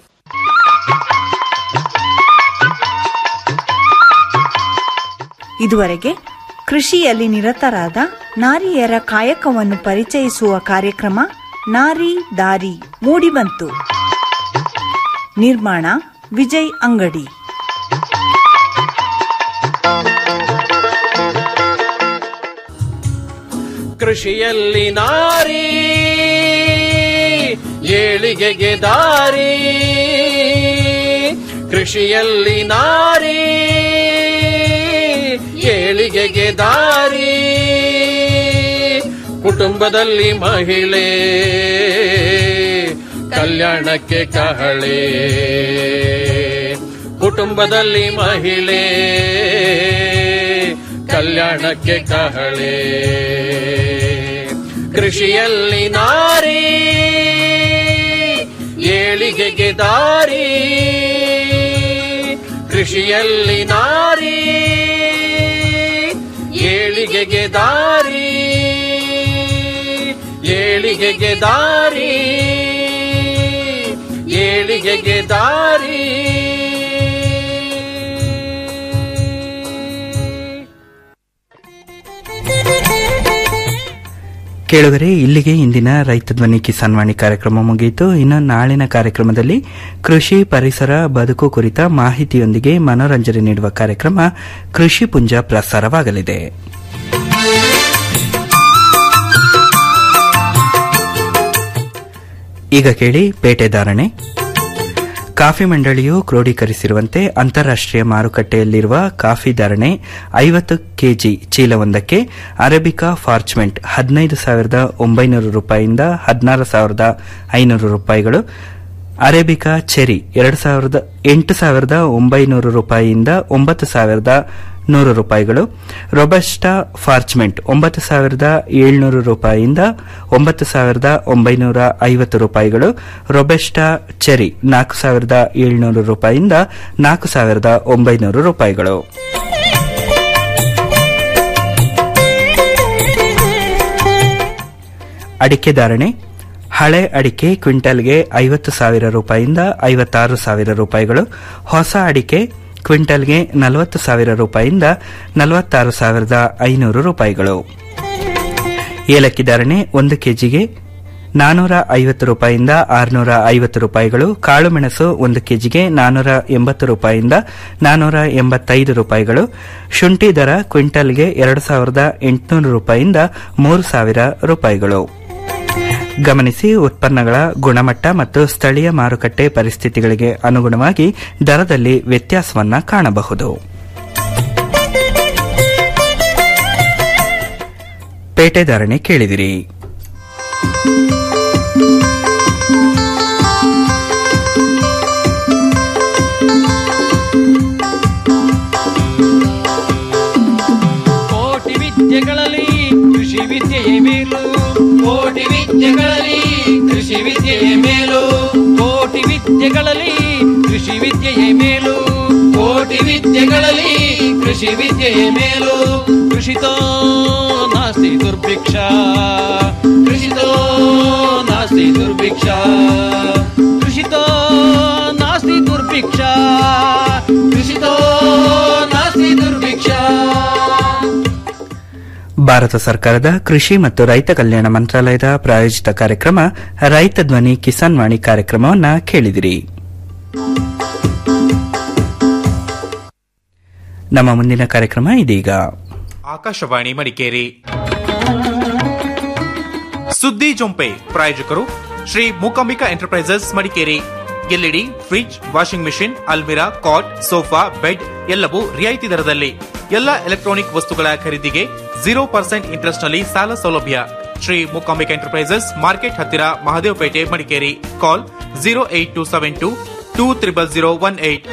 ಇದುವರೆಗೆ ಕೃಷಿಯಲ್ಲಿ ನಿರತರಾದ ನಾರಿಯರ ಕಾಯಕವನ್ನು ಪರಿಚಯಿಸುವ ಕಾರ್ಯಕ್ರಮ ನಾರಿ ದಾರಿ ಮೂಡಿಬಂತು ನಿರ್ಮಾಣ ವಿಜಯ್ ಅಂಗಡಿ ಕೃಷಿಯಲ್ಲಿ ನಾರಿ ಏಳಿಗೆಗೆ ದಾರಿ ಕೃಷಿಯಲ್ಲಿ ನಾರಿ ಏಳಿಗೆಗೆ ದಾರಿ ಕುಟುಂಬದಲ್ಲಿ ಮಹಿಳೆ ಕಲ್ಯಾಣಕ್ಕೆ ಕಹಳೆ ಕುಟುಂಬದಲ್ಲಿ ಮಹಿಳೆ ಕಲ್ಯಾಣಕ್ಕೆ ಕಹಳೆ ಕೃಷಿಯಲ್ಲಿ ನಾರಿ ಏಳಿಗೆಗೆ ದಾರಿ ಕೃಷಿಯಲ್ಲಿ ನಾರಿ ಏಳಿಗೆಗೆ ದಾರಿ ಏಳಿಗೆಗೆ ದಾರಿ ಏಳಿಗೆಗೆ ದಾರಿ ಕೇಳುಗರೆ ಇಲ್ಲಿಗೆ ಇಂದಿನ ರೈತ ಧ್ವನಿ ಕಿಸಾನ್ ವಾಣಿ ಕಾರ್ಯಕ್ರಮ ಮುಗಿಯಿತು ಇನ್ನು ನಾಳಿನ ಕಾರ್ಯಕ್ರಮದಲ್ಲಿ ಕೃಷಿ ಪರಿಸರ ಬದುಕು ಕುರಿತ ಮಾಹಿತಿಯೊಂದಿಗೆ ಮನೋರಂಜನೆ ನೀಡುವ ಕಾರ್ಯಕ್ರಮ ಕೃಷಿ ಪುಂಜ ಪ್ರಸಾರವಾಗಲಿದೆ ಈಗ ಕೇಳಿ ಪೇಟೆ ಧಾರಣೆ ಕಾಫಿ ಮಂಡಳಿಯು ಕ್ರೋಢೀಕರಿಸಿರುವಂತೆ ಅಂತಾರಾಷ್ಟೀಯ ಮಾರುಕಟ್ಟೆಯಲ್ಲಿರುವ ಕಾಫಿ ಧಾರಣೆ ಐವತ್ತು ಕೆಜಿ ಚೀಲವೊಂದಕ್ಕೆ ಅರೇಬಿಕಾ ಫಾರ್ಚ್ಮೆಂಟ್ ಹದಿನೈದು ಸಾವಿರದ ಒಂಬೈನೂರು ರೂಪಾಯಿಯಿಂದ ಹದಿನಾರು ಸಾವಿರದ ಐನೂರು ರೂಪಾಯಿಗಳು ಅರೇಬಿಕಾ ಚೆರಿ ಎರಡು ಸಾವಿರದ ಎಂಟು ಸಾವಿರದ ಒಂಬೈನೂರು ರೂಪಾಯಿಯಿಂದ ಒಂಬತ್ತು ಸಾವಿರದ ನೂರು ರೂಪಾಯಿಗಳು ರೊಬಸ್ಟಾ ಫಾರ್ಚ್ಮೆಂಟ್ ಒಂಬತ್ತು ಸಾವಿರದ ಏಳ್ನೂರು ರೂಪಾಯಿಯಿಂದ ಒಂಬತ್ತು ಸಾವಿರದ ಒಂಬೈನೂರ ಐವತ್ತು ರೂಪಾಯಿಗಳು ರೊಬೆಸ್ಟಾ ಚೆರಿ ನಾಲ್ಕು ಸಾವಿರದ ಏಳ್ನೂರು ರೂಪಾಯಿಯಿಂದ ನಾಲ್ಕು ಸಾವಿರದ ಒಂಬೈನೂರು ರೂಪಾಯಿಗಳು ಅಡಿಕೆ ಧಾರಣೆ ಹಳೆ ಅಡಿಕೆ ಕ್ವಿಂಟಲ್ಗೆ ಐವತ್ತು ಸಾವಿರ ರೂಪಾಯಿಯಿಂದ ಐವತ್ತಾರು ಸಾವಿರ ರೂಪಾಯಿಗಳು ಹೊಸ ಅಡಿಕೆ ಕ್ವಿಂಟಲ್ಗೆ ನಲವತ್ತು ಸಾವಿರ ರೂಪಾಯಿಯಿಂದ ನಲವತ್ತಾರು ಸಾವಿರದ ಐನೂರು ರೂಪಾಯಿಗಳು ಏಲಕ್ಕಿ ಧಾರಣೆ ಒಂದು ಕೆಜಿಗೆ ನಾನೂರ ಐವತ್ತು ರೂಪಾಯಿಯಿಂದ ಆರುನೂರ ಐವತ್ತು ರೂಪಾಯಿಗಳು ಕಾಳುಮೆಣಸು ಒಂದು ಕೆಜಿಗೆ ನಾನೂರ ಎಂಬತ್ತು ರೂಪಾಯಿಯಿಂದ ನಾನೂರ ಎಂಬತ್ತೈದು ರೂಪಾಯಿಗಳು ಶುಂಠಿ ದರ ಕ್ವಿಂಟಲ್ಗೆ ಎರಡು ಸಾವಿರದ ಎಂಟುನೂರು ರೂಪಾಯಿಯಿಂದ ಮೂರು ಸಾವಿರ ರೂಪಾಯಿಗಳು ಗಮನಿಸಿ ಉತ್ಪನ್ನಗಳ ಗುಣಮಟ್ಟ ಮತ್ತು ಸ್ಥಳೀಯ ಮಾರುಕಟ್ಟೆ ಪರಿಸ್ಥಿತಿಗಳಿಗೆ ಅನುಗುಣವಾಗಿ ದರದಲ್ಲಿ ವ್ಯತ್ಯಾಸವನ್ನ ಕಾಣಬಹುದು ಪೇಟೆ ಧಾರಣೆ ಕೇಳಿದಿರಿ ಕೋಟಿ ವಿದ್ಯೆಗಳಲ್ಲಿ ಕೃಷಿ ವಿದ್ಯೆಯೇ ಮೇಲು ಕೋಟಿ ವಿದ್ಯೆಗಳಲ್ಲಿ ಕೃಷಿ ವಿದ್ಯೆಯೇ ಮೇಲು ಕೋಟಿ ವಿದ್ಯೆಗಳಲ್ಲಿ ಕೃಷಿ ವಿದ್ಯೆಯೇ ಮೇಲು ಕೋಟಿ ವಿದ್ಯೆಗಳಲ್ಲಿ ಕೃಷಿ ವಿದ್ಯೆಯೇ ಮೇಲು ಕೃಷಿತೋ ನಾಸ್ತಿ ದುರ್ಭಿಕ್ಷ ಕೃಷಿತೋ ನಾಸ್ತಿ ದುರ್ಭಿಕ್ಷ ಕೃಷಿತೋ ನಾಸ್ತಿ ದುರ್ಭಿಕ್ಷ ಕೃಷಿತೋ ನಾಸ್ತಿ ದುರ್ಭಿಕ್ಷ ಭಾರತ ಸರ್ಕಾರದ ಕೃಷಿ ಮತ್ತು ರೈತ ಕಲ್ಯಾಣ ಮಂತ್ರಾಲಯದ ಪ್ರಾಯೋಜಿತ ಕಾರ್ಯಕ್ರಮ ರೈತ ಧ್ವನಿ ಕಿಸಾನ್ ವಾಣಿ ಕಾರ್ಯಕ್ರಮವನ್ನು ಕೇಳಿದಿರಿ ನಮ್ಮ ಮುಂದಿನ ಕಾರ್ಯಕ್ರಮ ಇದೀಗ ಆಕಾಶವಾಣಿ ಮಡಿಕೇರಿ ಸುದ್ದಿ ಜೊಂಪೆ ಪ್ರಾಯೋಜಕರು Shri Mookambika enterprises Madikeri LED fridge washing machine ಅಲ್ಮಿರಾ ಕಾಟ್ ಸೋಫಾ ಬೆಡ್ ಎಲ್ಲವೂ ರಿಯಾಯಿತಿ ದರದಲ್ಲಿ ಎಲ್ಲ ಎಲೆಕ್ಟ್ರಾನಿಕ್ ವಸ್ತುಗಳ ಖರೀದಿಗೆ ಜೀರೋ ಪರ್ಸೆಂಟ್ ಇಂಟ್ರೆಸ್ಟ್ ನಲ್ಲಿ ಸಾಲ ಸೌಲಭ್ಯ ಶ್ರೀ ಮೂಕಾಂಬಿಕಾ ಎಂಟರ್ಪ್ರೈಸಸ್ ಮಾರ್ಕೆಟ್ ಹತ್ತಿರ Mahadevapete Madikeri call zero eight two seven two two triple zero one eight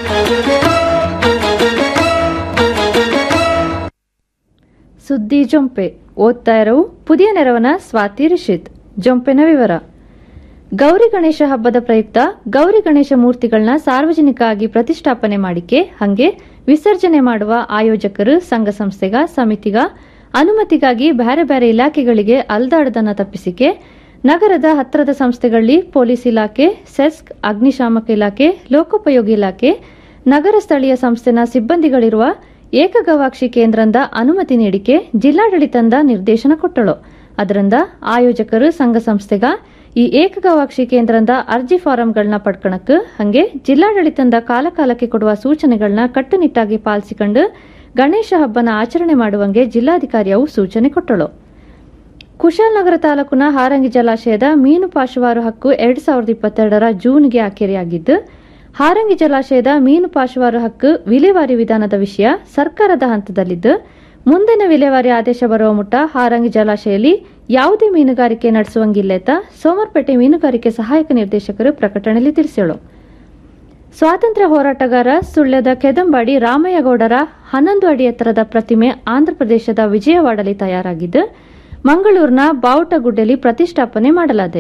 ಸುದ್ದಿ ಜೊಂಪೆ ಓದ್ತಾ ಇರವು ಪುದಿಯ ನೆರವನ ಸ್ವಾತಿ ರಿಷಿತ್ ಜೊಂಪೆನ ವಿವರ ಗೌರಿ ಗಣೇಶ ಹಬ್ಬದ ಪ್ರಯುಕ್ತ ಗೌರಿ ಗಣೇಶ ಮೂರ್ತಿಗಳನ್ನ ಸಾರ್ವಜನಿಕ ಆಗಿ ಪ್ರತಿಷ್ಠಾಪನೆ ಮಾಡಿಕೆ ಹಂಗೆ ವಿಸರ್ಜನೆ ಮಾಡುವ ಆಯೋಜಕರು ಸಂಘ ಸಂಸ್ಥೆಗ ಸಮಿತಿಗ ಅನುಮತಿಗಾಗಿ ಬ್ಯಾರೆ ಬ್ಯಾರೆ ಇಲಾಖೆಗಳಿಗೆ ಅಲ್ದಾಡದನ್ನ ತಪ್ಪಿಸಿಕೆ ನಗರದ ಹತ್ತಿರದ ಸಂಸ್ಥೆಗಳಲ್ಲಿ ಪೊಲೀಸ್ ಇಲಾಖೆ ಸೆಸ್ಕ್ ಅಗ್ನಿಶಾಮಕ ಇಲಾಖೆ ಲೋಕೋಪಯೋಗಿ ಇಲಾಖೆ ನಗರ ಸ್ಥಳೀಯ ಸಂಸ್ಥೆನ ಸಿಬ್ಬಂದಿಗಳಿರುವ ಏಕಗವಾಕ್ಷಿ ಕೇಂದ್ರದ ಅನುಮತಿ ನೀಡಿಕೆ ಜಿಲ್ಲಾಡಳಿತದ ನಿರ್ದೇಶನ ಕೊಟ್ಟಳು ಅದರಿಂದ ಆಯೋಜಕರು ಸಂಘ ಸಂಸ್ಥೆಗ ಈ ಏಕಗವಾಕ್ಷಿ ಕೇಂದ್ರದ ಅರ್ಜಿ ಫಾರಂಗಳನ್ನ ಪಡ್ಕಣಕ್ ಹಂಗೆ ಜಿಲ್ಲಾಡಳಿತದ ಕಾಲಕಾಲಕ್ಕೆ ಕೊಡುವ ಸೂಚನೆಗಳನ್ನ ಕಟ್ಟುನಿಟ್ಟಾಗಿ ಪಾಲಿಸಿಕೊಂಡು ಗಣೇಶ ಹಬ್ಬನ ಆಚರಣೆ ಮಾಡುವಂಗೆ ಜಿಲ್ಲಾಧಿಕಾರಿಯವು ಸೂಚನೆ ಕೊಟ್ಟಳು ಕುಶಾಲನಗರ ತಾಲೂಕಿನ ಹಾರಂಗಿ ಜಲಾಶಯದ ಮೀನು ಪಾಶುವಾರು ಹಕ್ಕು ಎರಡ್ ಸಾವಿರದ ಇಪ್ಪತ್ತೆರಡರ ಜೂನ್ಗೆ ಆಖರಿಯಾಗಿದ್ದು ಹಾರಂಗಿ ಜಲಾಶಯದ ಮೀನು ಪಾಶುವಾರು ಹಕ್ಕು ವಿಲೇವಾರಿ ವಿಧಾನದ ವಿಷಯ ಸರ್ಕಾರದ ಹಂತದಲ್ಲಿದ್ದು ಮುಂದಿನ ವಿಲೇವಾರಿ ಆದೇಶ ಬರುವ ಮುಟ್ಟ ಹಾರಂಗಿ ಜಲಾಶಯಲ್ಲಿ ಯಾವುದೇ ಮೀನುಗಾರಿಕೆ ನಡೆಸುವಂಗಿಲ್ಲೆತ ಸೋಮರ್ಪೇಟೆ ಮೀನುಗಾರಿಕೆ ಸಹಾಯಕ ನಿರ್ದೇಶಕರು ಪ್ರಕಟಣೆಯಲ್ಲಿ ತಿಳಿಸಿದರು ಸ್ವಾತಂತ್ರ್ಯ ಹೋರಾಟಗಾರ ಸುಳ್ಯದ ಕೆದಂಬಾಡಿ ರಾಮಯ್ಯಗೌಡರ ಹನ್ನೊಂದು ಅಡಿ ಎತ್ತರದ ಪ್ರತಿಮೆ ಆಂಧ್ರಪ್ರದೇಶದ ವಿಜಯವಾಡಲಿ ತಯಾರಾಗಿದ್ದು ಮಂಗಳೂರಿನ ಬಾವುಟಗುಡ್ಡೆಯಲ್ಲಿ ಪ್ರತಿಷ್ಠಾಪನೆ ಮಾಡಲಾದೆ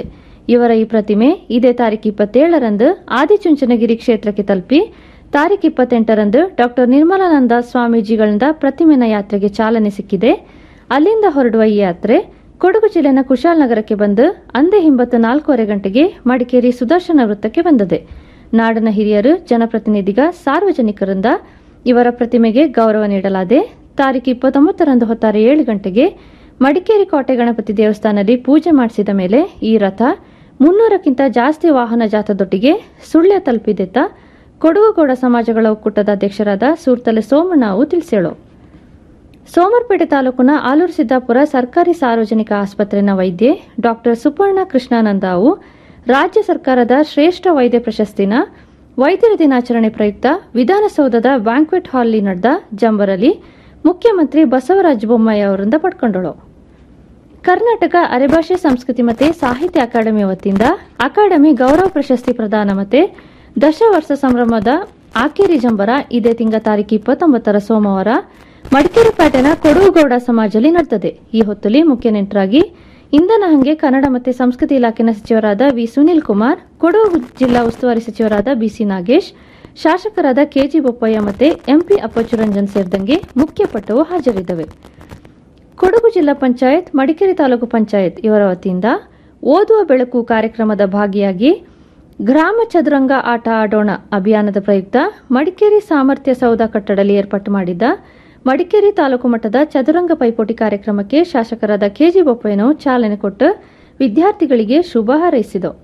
ಇವರ ಈ ಪ್ರತಿಮೆ ಇದೇ ತಾರೀಕು ಇಪ್ಪತ್ತೇಳರಂದು ಆದಿಚುಂಚನಗಿರಿ ಕ್ಷೇತ್ರಕ್ಕೆ ತಲುಪಿ ತಾರೀಕು ಇಪ್ಪತ್ತೆಂಟರಂದು ಡಾಕ್ಟರ್ ನಿರ್ಮಲಾನಂದ ಸ್ವಾಮೀಜಿಗಳಿಂದ ಪ್ರತಿಮೆನ ಯಾತ್ರೆಗೆ ಚಾಲನೆ ಸಿಕ್ಕಿದೆ ಅಲ್ಲಿಂದ ಹೊರಡುವ ಈ ಯಾತ್ರೆ ಕೊಡಗು ಜಿಲ್ಲೆನ ಕುಶಾಲನಗರಕ್ಕೆ ಬಂದು ಅಂದೇ ಹಿಂಬತ್ತು ನಾಲ್ಕೂವರೆ ಗಂಟೆಗೆ ಮಡಿಕೇರಿ ಸುದರ್ಶನ ವೃತ್ತಕ್ಕೆ ಬಂದಿದೆ ನಾಡಿನ ಹಿರಿಯರು ಜನಪ್ರತಿನಿಧಿಗ ಸಾರ್ವಜನಿಕರಿಂದ ಇವರ ಪ್ರತಿಮೆಗೆ ಗೌರವ ನೀಡಲಾದೆ ತಾರೀಕು ಇಪ್ಪತ್ತೊಂಬತ್ತರಂದು ಹೊತ್ತಾರೆ ಏಳು ಗಂಟೆಗೆ ಮಡಿಕೇರಿ ಕೋಟೆ ಗಣಪತಿ ದೇವಸ್ಥಾನದಲ್ಲಿ ಪೂಜೆ ಮಾಡಿಸಿದ ಮೇಲೆ ಈ ರಥ ಮುನ್ನೂರಕ್ಕಿಂತ ಜಾಸ್ತಿ ವಾಹನ ಜಾಥದೊಟ್ಟಿಗೆ ಸುಳ್ಯ ತಲುಪಿದೆತ್ತ ಕೊಡಗುಗೌಡ ಸಮಾಜಗಳ ಒಕ್ಕೂಟದ ಅಧ್ಯಕ್ಷರಾದ ಸೂರ್ತಲೆ ಸೋಮಣ್ಣವು ತಿಳಿಸೇಳು ಸೋಮರ್ಪೇಟೆ ತಾಲೂಕಿನ ಆಲೂರು ಸಿದ್ದಾಪುರ ಸರ್ಕಾರಿ ಸಾರ್ವಜನಿಕ ಆಸ್ಪತ್ರೆನ ವೈದ್ಯೆ ಡಾಕ್ಟರ್ ಸುಪರ್ಣ ಕೃಷ್ಣಾನಂದವು ರಾಜ್ಯ ಸರ್ಕಾರದ ಶ್ರೇಷ್ಠ ವೈದ್ಯ ಪ್ರಶಸ್ತಿನ ವೈದ್ಯರ ದಿನಾಚರಣೆ ಪ್ರಯುಕ್ತ ವಿಧಾನಸೌಧದ ಬ್ಯಾಂಕ್ವೆಟ್ ಹಾಲ್ನಲ್ಲಿ ನಡೆದ ಜಂಬರಲ್ಲಿ ಮುಖ್ಯಮಂತ್ರಿ ಬಸವರಾಜ ಬೊಮ್ಮಾಯಿ ಅವರಿಂದ ಪಡ್ಕೊಂಡಳು ಕರ್ನಾಟಕ ಅರೆಭಾಷೆ ಸಂಸ್ಕೃತಿ ಮತ್ತೆ ಸಾಹಿತ್ಯ ಅಕಾಡೆಮಿ ವತಿಯಿಂದ ಅಕಾಡೆಮಿ ಗೌರವ ಪ್ರಶಸ್ತಿ ಪ್ರದಾನ ಮತ್ತೆ ದಶವರ್ಷ ಸಂಭ್ರಮದ ಆಕೇರಿ ಜಂಬರ ಇದೇ ತಿಂಗಳ ತಾರೀಕು ಇಪ್ಪತ್ತೊಂಬತ್ತರ ಸೋಮವಾರ ಮಡಿಕೇರಿ ಪೇಟೆನ ಕೊಡಗುಗೌಡ ಸಮಾಜದಲ್ಲಿ ನಡೆದಿದೆ ಈ ಹೊತ್ತಲ್ಲಿ ಮುಖ್ಯ ನೆಂಟರಾಗಿ ಇಂಧನ ಹಂಗೆ ಕನ್ನಡ ಮತ್ತು ಸಂಸ್ಕೃತಿ ಇಲಾಖೆನ ಸಚಿವರಾದ ವಿ ಸುನಿಲ್ ಕುಮಾರ್ ಕೊಡಗು ಜಿಲ್ಲಾ ಉಸ್ತುವಾರಿ ಸಚಿವರಾದ ಬಿಸಿ ನಾಗೇಶ್ ಶಾಸಕರಾದ ಕೆಜಿ ಬೊಪ್ಪಯ್ಯ ಮತ್ತು ಎಂಪಿ ಅಪ್ಪಚ್ಚುರಂಜನ್ ಸೇರಿದಂಗೆ ಮುಖ್ಯ ಪಟ್ಟವು ಹಾಜರಿದ್ದವೆ ಕೊಡಗು ಜಿಲ್ಲಾ ಪಂಚಾಯತ್ ಮಡಿಕೇರಿ ತಾಲೂಕು ಪಂಚಾಯತ್ ಇವರ ವತಿಯಿಂದ ಓದುವ ಬೆಳಕು ಕಾರ್ಯಕ್ರಮದ ಭಾಗಿಯಾಗಿ ಗ್ರಾಮ ಚದುರಂಗ ಆಟ ಆಡೋಣ ಅಭಿಯಾನದ ಪ್ರಯುಕ್ತ ಮಡಿಕೇರಿ ಸಾಮರ್ಥ್ಯ ಸೌಧ ಕಟ್ಟಡದಲ್ಲಿ ಏರ್ಪಾಟು ಮಾಡಿದ್ದ ಮಡಿಕೇರಿ ತಾಲೂಕು ಮಟ್ಟದ ಚದುರಂಗ ಪೈಪೋಟಿ ಕಾರ್ಯಕ್ರಮಕ್ಕೆ ಶಾಸಕರಾದ ಕೆಜಿ ಬೊಪ್ಪಯ್ಯನವರು ಚಾಲನೆ ಕೊಟ್ಟು ವಿದ್ಯಾರ್ಥಿಗಳಿಗೆ ಶುಭ ಹಾರೈಸಿದರು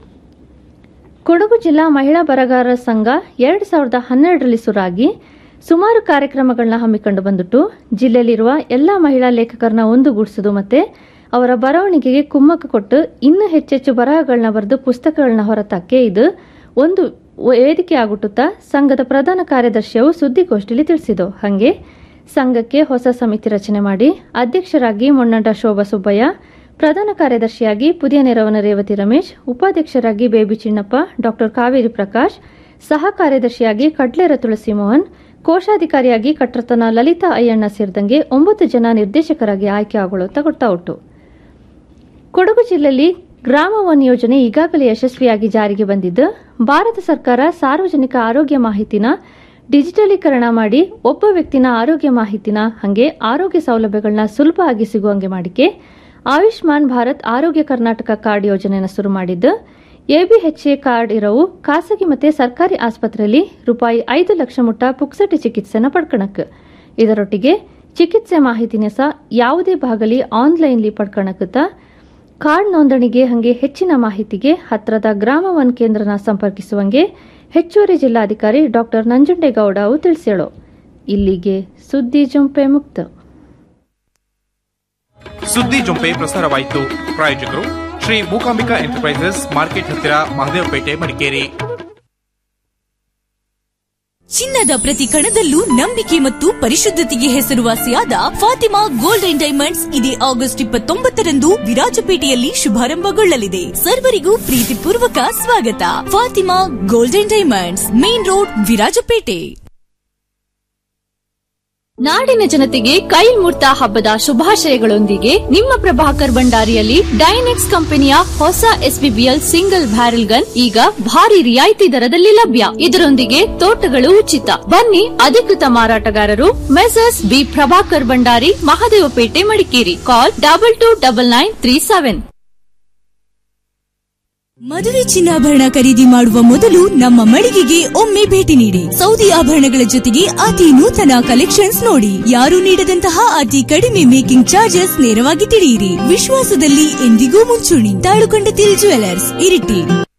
ಕೊಡಗು ಜಿಲ್ಲಾ ಮಹಿಳಾ ಬರಗಾರರ ಸಂಘ ಎರಡು ಸಾವಿರದ ಹನ್ನೆರಡರಲ್ಲಿ ಸುರಾಗಿ ಸುಮಾರು ಕಾರ್ಯಕ್ರಮಗಳನ್ನ ಹಮ್ಮಿಕೊಂಡು ಬಂದುಟ್ಟು ಜಿಲ್ಲೆಯಲ್ಲಿರುವ ಎಲ್ಲ ಮಹಿಳಾ ಲೇಖಕರನ್ನ ಒಂದುಗೂಡಿಸುವುದು ಮತ್ತೆ ಅವರ ಬರವಣಿಗೆಗೆ ಕುಮ್ಮಕ್ಕ ಕೊಟ್ಟು ಇನ್ನೂ ಹೆಚ್ಚೆಚ್ಚು ಬರಹಗಳನ್ನ ಬರೆದು ಪುಸ್ತಕಗಳನ್ನ ಹೊರತಕ್ಕೆ ಇದು ಒಂದು ವೇದಿಕೆ ಆಗುಟ್ಟುತ್ತಾ ಸಂಘದ ಪ್ರಧಾನ ಕಾರ್ಯದರ್ಶಿಯು ಸುದ್ದಿಗೋಷ್ಠಿಯಲ್ಲಿ ತಿಳಿಸಿದರು ಹಾಗೆ ಸಂಘಕ್ಕೆ ಹೊಸ ಸಮಿತಿ ರಚನೆ ಮಾಡಿ ಅಧ್ಯಕ್ಷರಾಗಿ ಮೊನ್ನಡ ಶೋಭಾ ಸುಬ್ಬಯ್ಯ ಪ್ರಧಾನ ಕಾರ್ಯದರ್ಶಿಯಾಗಿ ಪುದಿಯ ನೆರವನ ರೇವತಿ ರಮೇಶ್ ಉಪಾಧ್ಯಕ್ಷರಾಗಿ ಬೇಬಿ ಚಿನ್ನಪ್ಪ ಡಾಕ್ಟರ್ ಕಾವೇರಿ ಪ್ರಕಾಶ್ ಸಹ ಕಾರ್ಯದರ್ಶಿಯಾಗಿ ಕಡ್ಲೇರ ತುಳಸಿ ಮೋಹನ್ ಕೋಶಾಧಿಕಾರಿಯಾಗಿ ಕಟ್ರತನ ಲಲಿತಾ ಅಯ್ಯಣ್ಣ ಸೇರಿದಂಗೆ ಒಂಬತ್ತು ಜನ ನಿರ್ದೇಶಕರಾಗಿ ಆಯ್ಕೆ ಆಗೊಳ್ಳುತ್ತಾ ಗೊತ್ತಾ ಉಂಟು ಕೊಡಗು ಜಿಲ್ಲೆಯಲ್ಲಿ ಗ್ರಾಮ ಒನ್ ಯೋಜನೆ ಈಗಾಗಲೇ ಯಶಸ್ವಿಯಾಗಿ ಜಾರಿಗೆ ಬಂದಿದ್ದು ಭಾರತ ಸರ್ಕಾರ ಸಾರ್ವಜನಿಕ ಆರೋಗ್ಯ ಮಾಹಿತಿನ ಡಿಜಿಟಲೀಕರಣ ಮಾಡಿ ಒಬ್ಬ ವ್ಯಕ್ತಿನ ಆರೋಗ್ಯ ಮಾಹಿತಿನ ಹಾಗೆ ಆರೋಗ್ಯ ಸೌಲಭ್ಯಗಳನ್ನ ಸುಲಭವಾಗಿ ಸಿಗುವಂಗೆ ಮಾಡಿಕೆ ಆಯುಷ್ಮಾನ್ ಭಾರತ್ ಆರೋಗ್ಯ ಕರ್ನಾಟಕ ಕಾರ್ಡ್ ಯೋಜನೆಯನ್ನು ಶುರು ಮಾಡಿದ್ದು ಎಬಿಎಚ್ಎ ಕಾರ್ಡ್ ಇರೋವು ಖಾಸಗಿ ಮತ್ತೆ ಸರ್ಕಾರಿ ಆಸ್ಪತ್ರೆಯಲ್ಲಿ ರೂಪಾಯಿ ಐದು ಲಕ್ಷ ಮುಟ್ಟ ಪುಕ್ಸಟಿ ಚಿಕಿತ್ಸೆನ ಪಡ್ಕಣಕ್ ಇದರೊಟ್ಟಿಗೆ ಚಿಕಿತ್ಸೆ ಮಾಹಿತಿನ ಸಹ ಯಾವುದೇ ಭಾಗಲಿ ಆನ್ಲೈನ್ಲಿ ಪಡ್ಕಣಕತ್ತ ಕಾರ್ಡ್ ನೋಂದಣಿಗೆ ಹಂಗೆ ಹೆಚ್ಚಿನ ಮಾಹಿತಿಗೆ ಹತ್ರದ ಗ್ರಾಮ ಒನ್ ಕೇಂದ್ರನ ಸಂಪರ್ಕಿಸುವಂಗೆ ಹೆಚ್ಚುವರಿ ಜಿಲ್ಲಾಧಿಕಾರಿ ಡಾಕ್ಟರ್ ನಂಜುಂಡೇಗೌಡ ಅವು ತಿಳಿಸ್ಯಾಳು ಇಲ್ಲಿಗೆ ಸುದ್ದಿ ಜುಂಪೆ ಮುಕ್ತ ಸುದ್ದಿ ಜೊಂಪೆ ಪ್ರಸಾರವಾಯಿತು ಪ್ರಾಯೋಜಕರು ಶ್ರೀ ಮೂಕಾಂಬಿಕಾ ಎಂಟರ್ಪ್ರೈಸಸ್ ಮಾರ್ಕೆಟ್ ಹತ್ತಿರ ಮಹದೇವಪೇಟೆ ಮಡಿಕೇರಿ ಚಿನ್ನದ ಪ್ರತಿ ಕಣದಲ್ಲೂ ನಂಬಿಕೆ ಮತ್ತು ಪರಿಶುದ್ಧತೆಗೆ ಹೆಸರುವಾಸಿಯಾದ ಫಾತಿಮಾ ಗೋಲ್ಡ್ ಅಂಡ್ ಡೈಮಂಡ್ಸ್ ಇದೇ ಆಗಸ್ಟ್ ಇಪ್ಪತ್ತೊಂಬತ್ತರಂದು ವಿರಾಜಪೇಟೆಯಲ್ಲಿ ಶುಭಾರಂಭಗೊಳ್ಳಲಿದೆ ಸರ್ವರಿಗೂ ಪ್ರೀತಿಪೂರ್ವಕ ಸ್ವಾಗತ Fatima gold and diamonds main road Virajpet ನಾಡಿನ ಜನತೆಗೆ ಕೈಲ್ಮೂರ್ತ ಹಬ್ಬದ ಶುಭಾಶಯಗಳೊಂದಿಗೆ ನಿಮ್ಮ ಪ್ರಭಾಕರ್ ಭಂಡಾರಿಯಲ್ಲಿ ಡೈನೆಕ್ಸ್ ಕಂಪನಿಯ ಹೊಸ ಎಸ್ಬಿಬಿಎಲ್ ಸಿಂಗಲ್ ಬ್ಯಾರೆಲ್ ಗನ್ ಈಗ ಭಾರಿ ರಿಯಾಯಿತಿ ದರದಲ್ಲಿ ಲಭ್ಯ ಇದರೊಂದಿಗೆ ತೋಟಗಳು ಉಚಿತ ಬನ್ನಿ ಅಧಿಕೃತ ಮಾರಾಟಗಾರರು Messrs B Prabhakar Bhandari Mahadevapete Madikeri call double two double nine three seven ಮದುವೆ ಚಿನ್ನಾಭರಣ ಖರೀದಿ ಮಾಡುವ ಮೊದಲು ನಮ್ಮ ಮಳಿಗೆಗೆ ಒಮ್ಮೆ ಭೇಟಿ ನೀಡಿ ಸೌದಿ ಆಭರಣಗಳ ಜೊತೆಗೆ ಅತಿ ನೂತನ ಕಲೆಕ್ಷನ್ಸ್ ನೋಡಿ ಯಾರು ನೀಡದಂತಹ ಅತಿ ಕಡಿಮೆ ಮೇಕಿಂಗ್ ಚಾರ್ಜಸ್ ನೇರವಾಗಿ ತಿಳಿಯಿರಿ ವಿಶ್ವಾಸದಲ್ಲಿ ಎಂದಿಗೂ ಮುಂಚೂಣಿ ತಾಳುಕೊಂಡತಿಲ್ jewellers Iritty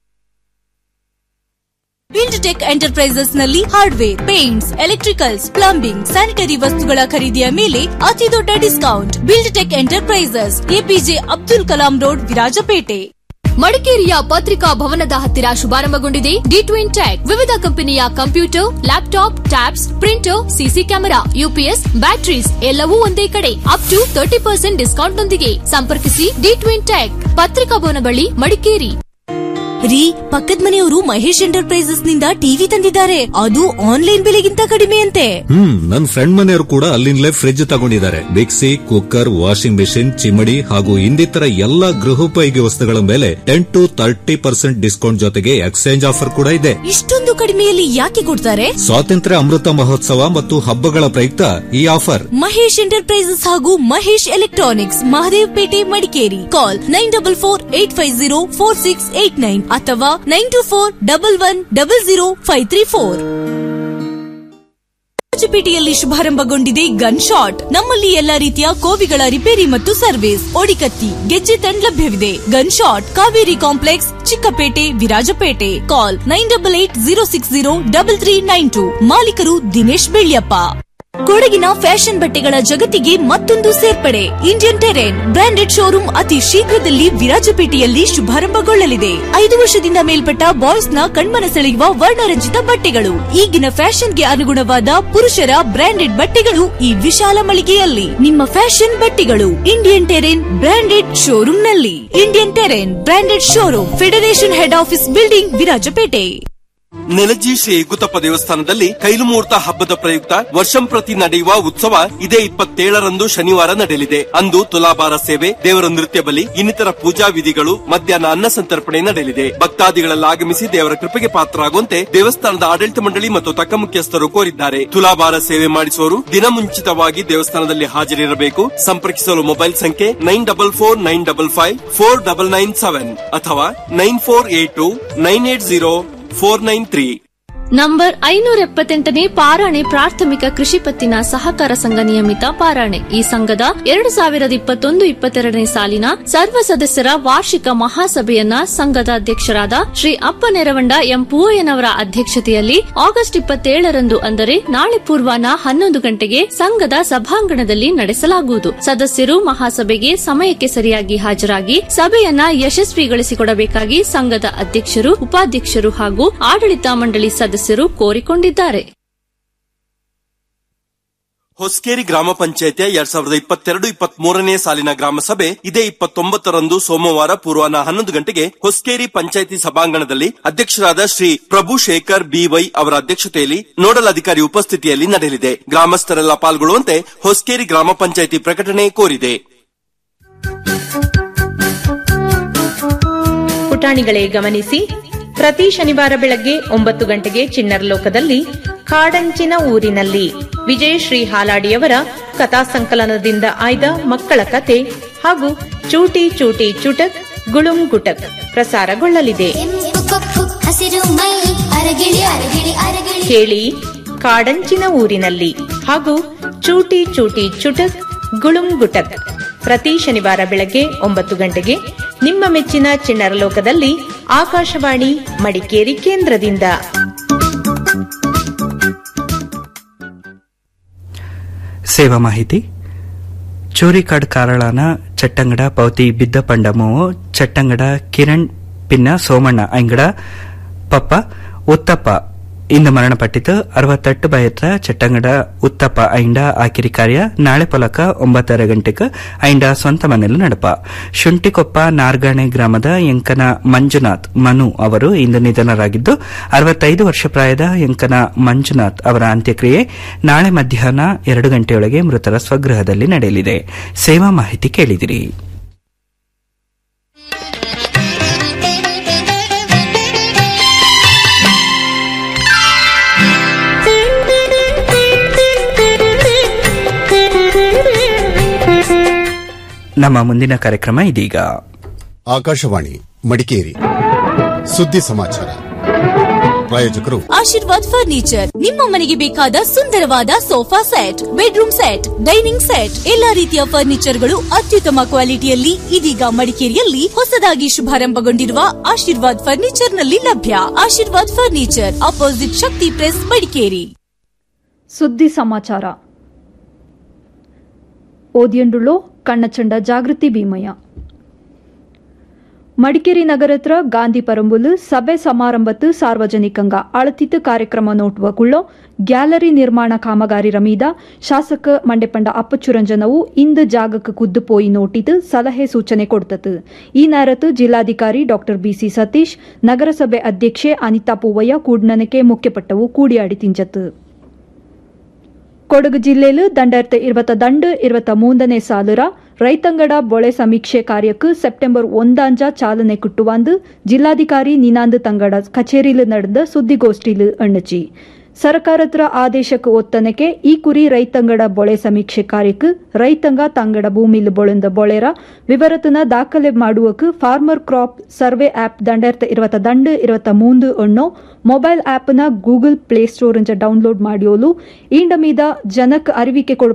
build tech enterprises ನಲ್ಲಿ hardware paints electricals plumbing sanitary ವಸ್ತುಗಳ ಖರೀದಿಯ ಮೇಲೆ ಅತಿ ದೊಡ್ಡ discount build tech enterprises APJ Abdul Kalam road Virajpet ಮಡಿಕೇರಿಯ ಪತ್ರಿಕಾ ಭವನದ ಹತ್ತಿರ ಶುಭಾರಂಭಗೊಂಡಿದೆ ಡಿ ಟ್ವಿನ್ ಟ್ಯಾಕ್ ವಿವಿಧ ಕಂಪನಿಯ computer laptop tabs printer CC camera UPS batteries ಎಲ್ಲವೂ ಒಂದೇ ಕಡೆ up to thirty percent discount ನೊಂದಿಗೆ ಸಂಪರ್ಕಿಸಿ ಡಿ ಟ್ವಿನ್ ಟ್ಯಾಕ್ ಪತ್ರಿಕಾ ಭವನ ಬಳಿ ಮಡಿಕೇರಿ ರೀ ಪಕ್ಕದ ಮನೆಯವರು ಮಹೇಶ್ ಎಂಟರ್ಪ್ರೈಸಸ್ ನಿಂದ ಟಿವಿ ತಂದಿದ್ದಾರೆ ಅದು ಆನ್ಲೈನ್ ಬೆಲೆಗಿಂತ ಕಡಿಮೆ ಅಂತೆ ಹ್ಮ್ ನನ್ ಫ್ರೆಂಡ್ ಮನೆಯವರು ಕೂಡ ಅಲ್ಲಿಂದಲೇ ಫ್ರಿಡ್ಜ್ ತಗೊಂಡಿದ್ದಾರೆ ಮಿಕ್ಸಿ ಕುಕ್ಕರ್ ವಾಷಿಂಗ್ ಮೆಷಿನ್ ಚಿಮಣಿ ಹಾಗೂ ಇನ್ನಿತರ ಎಲ್ಲಾ ಗೃಹೋಪಯೋಗಿ ವಸ್ತುಗಳ ಮೇಲೆ ten to thirty percent discount ಜೊತೆಗೆ ಎಕ್ಸ್ಚೇಂಜ್ ಆಫರ್ ಕೂಡ ಇದೆ ಇಷ್ಟೊಂದು ಕಡಿಮೆಯಲ್ಲಿ ಯಾಕೆ ಕೊಡ್ತಾರೆ ಸ್ವಾತಂತ್ರ್ಯ ಅಮೃತ ಮಹೋತ್ಸವ ಮತ್ತು ಹಬ್ಬಗಳ ಪ್ರಯುಕ್ತ ಈ ಆಫರ್ ಮಹೇಶ್ ಎಂಟರ್ಪ್ರೈಸಸ್ ಹಾಗೂ Mahesh electronics Mahadevapete Madikeri call nine double four eight five zero four six eight nine ಅಥವಾ nine two four double one double zero five three four ರಾಜಪೇಟೆಯಲ್ಲಿ ಶುಭಾರಂಭಗೊಂಡಿದೆ ಗನ್ ಶಾಟ್ ನಮ್ಮಲ್ಲಿ ಎಲ್ಲಾ ರೀತಿಯ ಕೋವಿಗಳ ರಿಪೇರಿ ಮತ್ತು ಸರ್ವಿಸ್ ಒಡಿಕತ್ತಿ ಗೆಜ್ಜೆ ತಂಡ್ ಲಭ್ಯವಿದೆ gun shot Kaveri complex Chikkapete Virajpet call nine double eight zero six zero double three nine two ಮಾಲೀಕರು ದಿನೇಶ್ ಬೆಳ್ಯಪ್ಪ ಕೊಡಗಿನ ಫ್ಯಾಷನ್ ಬಟ್ಟೆಗಳ ಜಗತ್ತಿಗೆ ಮತ್ತೊಂದು ಸೇರ್ಪಡೆ ಇಂಡಿಯನ್ ಟೆರೇನ್ ಬ್ರಾಂಡೆಡ್ ಶೋರೂಮ್ ಅತಿ ಶೀಘ್ರದಲ್ಲಿ ವಿರಾಜಪೇಟೆಯಲ್ಲಿ ಶುಭಾರಂಭಗೊಳ್ಳಲಿದೆ ಐದು ವರ್ಷದಿಂದ ಮೇಲ್ಪಟ್ಟ ಬಾಯ್ಸ್ ನ ಕಣ್ಮನ ಸೆಳೆಯುವ ವರ್ಣರಂಜಿತ ಬಟ್ಟೆಗಳು ಈಗಿನ ಫ್ಯಾಷನ್ಗೆ ಅನುಗುಣವಾದ ಪುರುಷರ ಬ್ರಾಂಡೆಡ್ ಬಟ್ಟೆಗಳು ಈ ವಿಶಾಲ ಮಳಿಗೆಯಲ್ಲಿ ನಿಮ್ಮ ಫ್ಯಾಷನ್ ಬಟ್ಟೆಗಳು ಇಂಡಿಯನ್ ಟೆರೇನ್ ಬ್ರಾಂಡೆಡ್ ಶೋರೂಮ್ ನಲ್ಲಿ Indian Terrain branded showroom federation head office building Virajpet Nelaji Shri Guttappa ದೇವಸ್ಥಾನದಲ್ಲಿ ಕೈಲುಮುಹೂರ್ತ ಹಬ್ಬದ ಪ್ರಯುಕ್ತ ವರ್ಷಂಪ್ರತಿ ನಡೆಯುವ ಉತ್ಸವ ಇದೇ ಇಪ್ಪತ್ತೇಳರಂದು ಶನಿವಾರ ನಡೆಯಲಿದೆ ಅಂದು ತುಲಾಭಾರ ಸೇವೆ ದೇವರ ನೃತ್ಯ ಬಲಿ ಇನ್ನಿತರ ಪೂಜಾ ವಿಧಿಗಳು ಮಧ್ಯಾಹ್ನ ಅನ್ನ ಸಂತರ್ಪಣೆ ನಡೆಯಲಿದೆ ಭಕ್ತಾದಿಗಳೆಲ್ಲ ಆಗಮಿಸಿ ದೇವರ ಕೃಪೆಗೆ ಪಾತ್ರರಾಗುವಂತೆ ದೇವಸ್ಥಾನದ ಆಡಳಿತ ಮಂಡಳಿ ಮತ್ತು ತಕ್ಕ ಮುಖ್ಯಸ್ಥರು ಕೋರಿದ್ದಾರೆ ತುಲಾಭಾರ ಸೇವೆ ಮಾಡಿಸುವವರು ದಿನಮುಂಚಿತವಾಗಿ ದೇವಸ್ಥಾನದಲ್ಲಿ ಹಾಜರಿರಬೇಕು ಸಂಪರ್ಕಿಸಲು ಮೊಬೈಲ್ ಸಂಖ್ಯೆ nine double four nine double five four double nine seven ಅಥವಾ nine four eight two nine eight zero four nine three number ಐನೂರ ಎಪ್ಪತ್ತೆಂಟನೇ ಪಾರಾಣೆ ಪ್ರಾಥಮಿಕ ಕೃಷಿ ಪತ್ತಿನ ಸಹಕಾರ ಸಂಘ ನಿಯಮಿತ ಪಾರಾಣೆ ಈ ಸಂಘದ ಎರಡು ಸಾವಿರದ ಇಪ್ಪತ್ತೊಂದು ಇಪ್ಪತ್ತೆರಡನೇ ಸಾಲಿನ ಸರ್ವ ಸದಸ್ಯರ ವಾರ್ಷಿಕ ಮಹಾಸಭೆಯನ್ನ ಸಂಘದ ಅಧ್ಯಕ್ಷರಾದ ಶ್ರೀ ಅಪ್ಪ ನೆರವಂಡ ಎಂ ಪೂವಯ್ಯನವರ ಅಧ್ಯಕ್ಷತೆಯಲ್ಲಿ ಆಗಸ್ಟ್ ಇಪ್ಪತ್ತೇಳರಂದು ಅಂದರೆ ನಾಳೆ ಪೂರ್ವಾನ ಹನ್ನೊಂದು ಗಂಟೆಗೆ ಸಂಘದ ಸಭಾಂಗಣದಲ್ಲಿ ನಡೆಸಲಾಗುವುದು ಸದಸ್ಯರು ಮಹಾಸಭೆಗೆ ಸಮಯಕ್ಕೆ ಸರಿಯಾಗಿ ಹಾಜರಾಗಿ ಸಭೆಯನ್ನ ಯಶಸ್ವಿಗೊಳಿಸಿಕೊಡಬೇಕಾಗಿ ಸಂಘದ ಅಧ್ಯಕ್ಷರು ಉಪಾಧ್ಯಕ್ಷರು ಹಾಗೂ ಆಡಳಿತ ಮಂಡಳಿ ಸದಸ್ಯರು ಕೋರಿಕೊಂಡಿದ್ದಾರೆ ಹೊಸಕೇರಿ ಗ್ರಾಮ ಪಂಚಾಯತಿಯ ಎರಡ್ ಸಾವಿರದ ಇಪ್ಪತ್ತೆರಡು ಇಪ್ಪತ್ತ್ ಮೂರನೇ ಸಾಲಿನ ಗ್ರಾಮ ಸಭೆ ಇದೇ ಇಪ್ಪತ್ತೊಂಬತ್ತರಂದು ಸೋಮವಾರ ಪೂರ್ವಾಹ್ನ ಹನ್ನೊಂದು ಗಂಟೆಗೆ ಹೊಸಕೇರಿ ಪಂಚಾಯಿತಿ ಸಭಾಂಗಣದಲ್ಲಿ ಅಧ್ಯಕ್ಷರಾದ ಶ್ರೀ ಪ್ರಭು ಶೇಖರ್ ಬಿವೈ ಅವರ ಅಧ್ಯಕ್ಷತೆಯಲ್ಲಿ ನೋಡಲ್ ಅಧಿಕಾರಿ ಉಪಸ್ಥಿತಿಯಲ್ಲಿ ನಡೆಯಲಿದೆ ಗ್ರಾಮಸ್ಥರೆಲ್ಲ ಪಾಲ್ಗೊಳ್ಳುವಂತೆ ಹೊಸಕೇರಿ ಗ್ರಾಮ ಪಂಚಾಯಿತಿ ಪ್ರಕಟಣೆ ಕೋರಿದೆ ಪುಟಾಣಿಗಳೇ ಗಮನಿಸಿ ಪ್ರತಿ ಶನಿವಾರ ಬೆಳಗ್ಗೆ ಒಂಬತ್ತು ಗಂಟೆಗೆ ಚಿಣ್ಣರ ಲೋಕದಲ್ಲಿ ಕಾಡಂಚಿನ ಊರಿನಲ್ಲಿ ವಿಜಯಶ್ರೀ ಹಾಲಾಡಿಯವರ ಕಥಾ ಸಂಕಲನದಿಂದ ಆಯ್ದ ಮಕ್ಕಳ ಕತೆ ಹಾಗೂ ಚೂಟಿ ಚೂಟಿ ಚುಟಕ್ ಗುಳುಂ ಗುಟಕ್ ಪ್ರಸಾರಗೊಳ್ಳಲಿದೆ ಹಸಿರು ಮೈ ಅರಗಿಳಿ ಅರಗಿಳಿ ಅರಗಿಳಿ ಕೇಳಿ ಕಾಡಂಚಿನ ಊರಿನಲ್ಲಿ ಹಾಗೂ ಚೂಟಿ ಚೂಟಿ ಚುಟಕ್ ಗುಳುಂ ಗುಟಕ್ ಪ್ರತಿ ಶನಿವಾರ ಬೆಳಗ್ಗೆ ಒಂಬತ್ತು ಗಂಟೆಗೆ ನಿಮ್ಮ ಮೆಚ್ಚಿನ ಚಿಣ್ಣರ ಲೋಕದಲ್ಲಿ ಆಕಾಶವಾಣಿ ಮಡಿಕೇರಿ ಕೇಂದ್ರದಿಂದ ಸೇವಾ ಮಾಹಿತಿ ಚೋರಿಕಾಡ್ ಕಾರಳಾನ ಚಟ್ಟಂಗಡ ಪೌತಿ ಬಿದ್ದ ಪಂಡಮೋವು ಚಟ್ಟಂಗಡ ಕಿರಣ್ ಪಿನ್ನ ಸೋಮಣ್ಣ ಐಂಗಡ ಪಪ್ಪ ಉತ್ತಪ್ಪ ಇಂದು ಮರಣಪಟ್ಟಿತು ಅರವತ್ತೆಟ್ಟು ಬಯತ್ರ ಚಟ್ಟಂಗಡ ಉತ್ತಪ್ಪ ಐಂಡ ಆಕಿರಿ ಕಾರ್ಯ ನಾಳೆ ಪೊಲಕ ಒಂಬತ್ತರ ಗಂಟೆಗೆ ಐಂಡ ಸ್ವಂತ ಮನೆಯಲ್ಲಿ ನಡಪ ಶುಂಟಿಕೊಪ್ಪ ನಾರ್ಗಾಣೆ ಗ್ರಾಮದ ಎಂಕನ ಮಂಜುನಾಥ್ ಮನು ಅವರು ಇಂದು ನಿಧನರಾಗಿದ್ದು ಅರವತ್ತೈದು ವರ್ಷ ಪ್ರಾಯದ ಎಂಕನ ಮಂಜುನಾಥ್ ಅವರ ಅಂತ್ಯಕ್ರಿಯೆ ನಾಳೆ ಮಧ್ಯಾಹ್ನ ಎರಡು ಗಂಟೆಯೊಳಗೆ ಮೃತರ ಸ್ವಗೃಹದಲ್ಲಿ ನಡೆಯಲಿದೆ ಸೇವಾ ಮಾಹಿತಿ ಕೇಳಿದಿರಿ ನಮ್ಮ ಮುಂದಿನ ಕಾರ್ಯಕ್ರಮ ಇದೀಗ ಆಕಾಶವಾಣಿ ಮಡಿಕೇರಿ ಸುದ್ದಿ ಸಮಾಚಾರ ಪ್ರಾಯೋಜಕರು ಆಶೀರ್ವಾದ್ ಫರ್ನಿಚರ್ ನಿಮ್ಮ ಮನೆಗೆ ಬೇಕಾದ ಸುಂದರವಾದ sofa set bedroom set dining set ಎಲ್ಲಾ ರೀತಿಯ ಫರ್ನಿಚರ್ಗಳು ಅತ್ಯುತ್ತಮ ಕ್ವಾಲಿಟಿಯಲ್ಲಿ ಇದೀಗ ಮಡಿಕೇರಿಯಲ್ಲಿ ಹೊಸದಾಗಿ ಶುಭಾರಂಭಗೊಂಡಿರುವ ಆಶೀರ್ವಾದ್ ಫರ್ನಿಚರ್ ನಲ್ಲಿ ಲಭ್ಯ Aashirwad furniture opposite Shakti press Madikeri ಸುದ್ದಿ ಸಮಾಚಾರ ಓದಿಯಂಡುಳ್ಳೋ ಕಣ್ಣಚಂಡ ಜಾಗೃತಿ ಭೀಮಯ್ಯ ಮಡಿಕೇರಿ ನಗರತ್ರ ಗಾಂಧಿ ಪರಂಬುಲು ಸಭೆ ಸಮಾರಂಭತ್ತು ಸಾರ್ವಜನಿಕಂಗ ಅಳತಿತ್ತು ಕಾರ್ಯಕ್ರಮ ನೋಟುವಕುಳ್ಳೋ ಗ್ಯಾಲರಿ ನಿರ್ಮಾಣ ಕಾಮಗಾರಿ ರಮೀದ ಶಾಸಕ ಮಂಡೆಪಂಡ ಅಪ್ಪಚುರಂಜನವು ಇಂದು ಜಾಗಕ್ಕೆ ಕುದ್ದು ಪೋಯಿ ನೋಟಿತು ಸಲಹೆ ಸೂಚನೆ ಕೊಡ್ತತು ಈ ನೇರತ್ತು ಜಿಲ್ಲಾಧಿಕಾರಿ ಡಾ ಬಿಸಿ ಸತೀಶ್ ನಗರಸಭೆ ಅಧ್ಯಕ್ಷೆ ಅನಿತಾ ಪೂವಯ್ಯ ಕೂಡ್ನನಕ್ಕೆ ಮುಖ್ಯಪಟ್ಟವು ಕೂಡಿಯಾಡಿ ತಿಂಜತ್ತು ಕೊಡಗು ಜಿಲ್ಲೆಯಲ್ಲಿ ದಂಡಾಯಿರത്തി ഇരുപത്തി ದಂಡು ഇരുപത്തി ಮೂಂದನೇ ಸಾಲುರ ರೈತಂಗಡ ಬೊಳೆ ಸಮೀಕ್ಷೆ ಕಾರ್ಯಕ್ಕೆ ಸೆಪ್ಟೆಂಬರ್ ಒಂದಾಂಜ ಚಾಲನೆ ಕುಟ್ಟುವಾಂದು ಜಿಲ್ಲಾಧಿಕಾರಿ ನಿನಾಂದ್ ತಂಗಡ ಕಚೇರಿಲು ನಡೆದ ಸುದ್ದಿಗೋಷ್ಠಿಲು ಅಣ್ಣಚಿ ಸರ್ಕಾರತ್ರ ಆದೇಶಕ್ಕೆ ಒತ್ತನಕ್ಕೆ ಈ ಕುರಿ ರೈತಂಗಡ ಬೊಳೆ ಸಮೀಕ್ಷೆ ಕಾರ್ಯಕ್ಕೆ ರೈತಂಗ ತಂಗಡ ಭೂಮಿಲು ಬೊಳೆಂದ ಬೊಳೆರ ವಿವರತನ ದಾಖಲೆ ಮಾಡುವಕ್ಕೆ ಫಾರ್ಮರ್ ಕ್ರಾಪ್ ಸರ್ವೆ ಆಪ್ ದಂಡಾಯಿರത്തി ഇരുപത്തി ದಂಡು ഇരുപത്തി ಮೂಂದು ಅಣ್ಣೋ ಮೊಬೈಲ್ ಆಪ್ನ ಗೂಗಲ್ ಪ್ಲೇ ಸ್ಟೋರ್ ಡೌನ್ಲೋಡ್ ಮಾಡಿಯೋಲು ಈಂಡ ಮೀದ ಜನಕ್ ಅರಿವಿಕೆ ಕೊಡ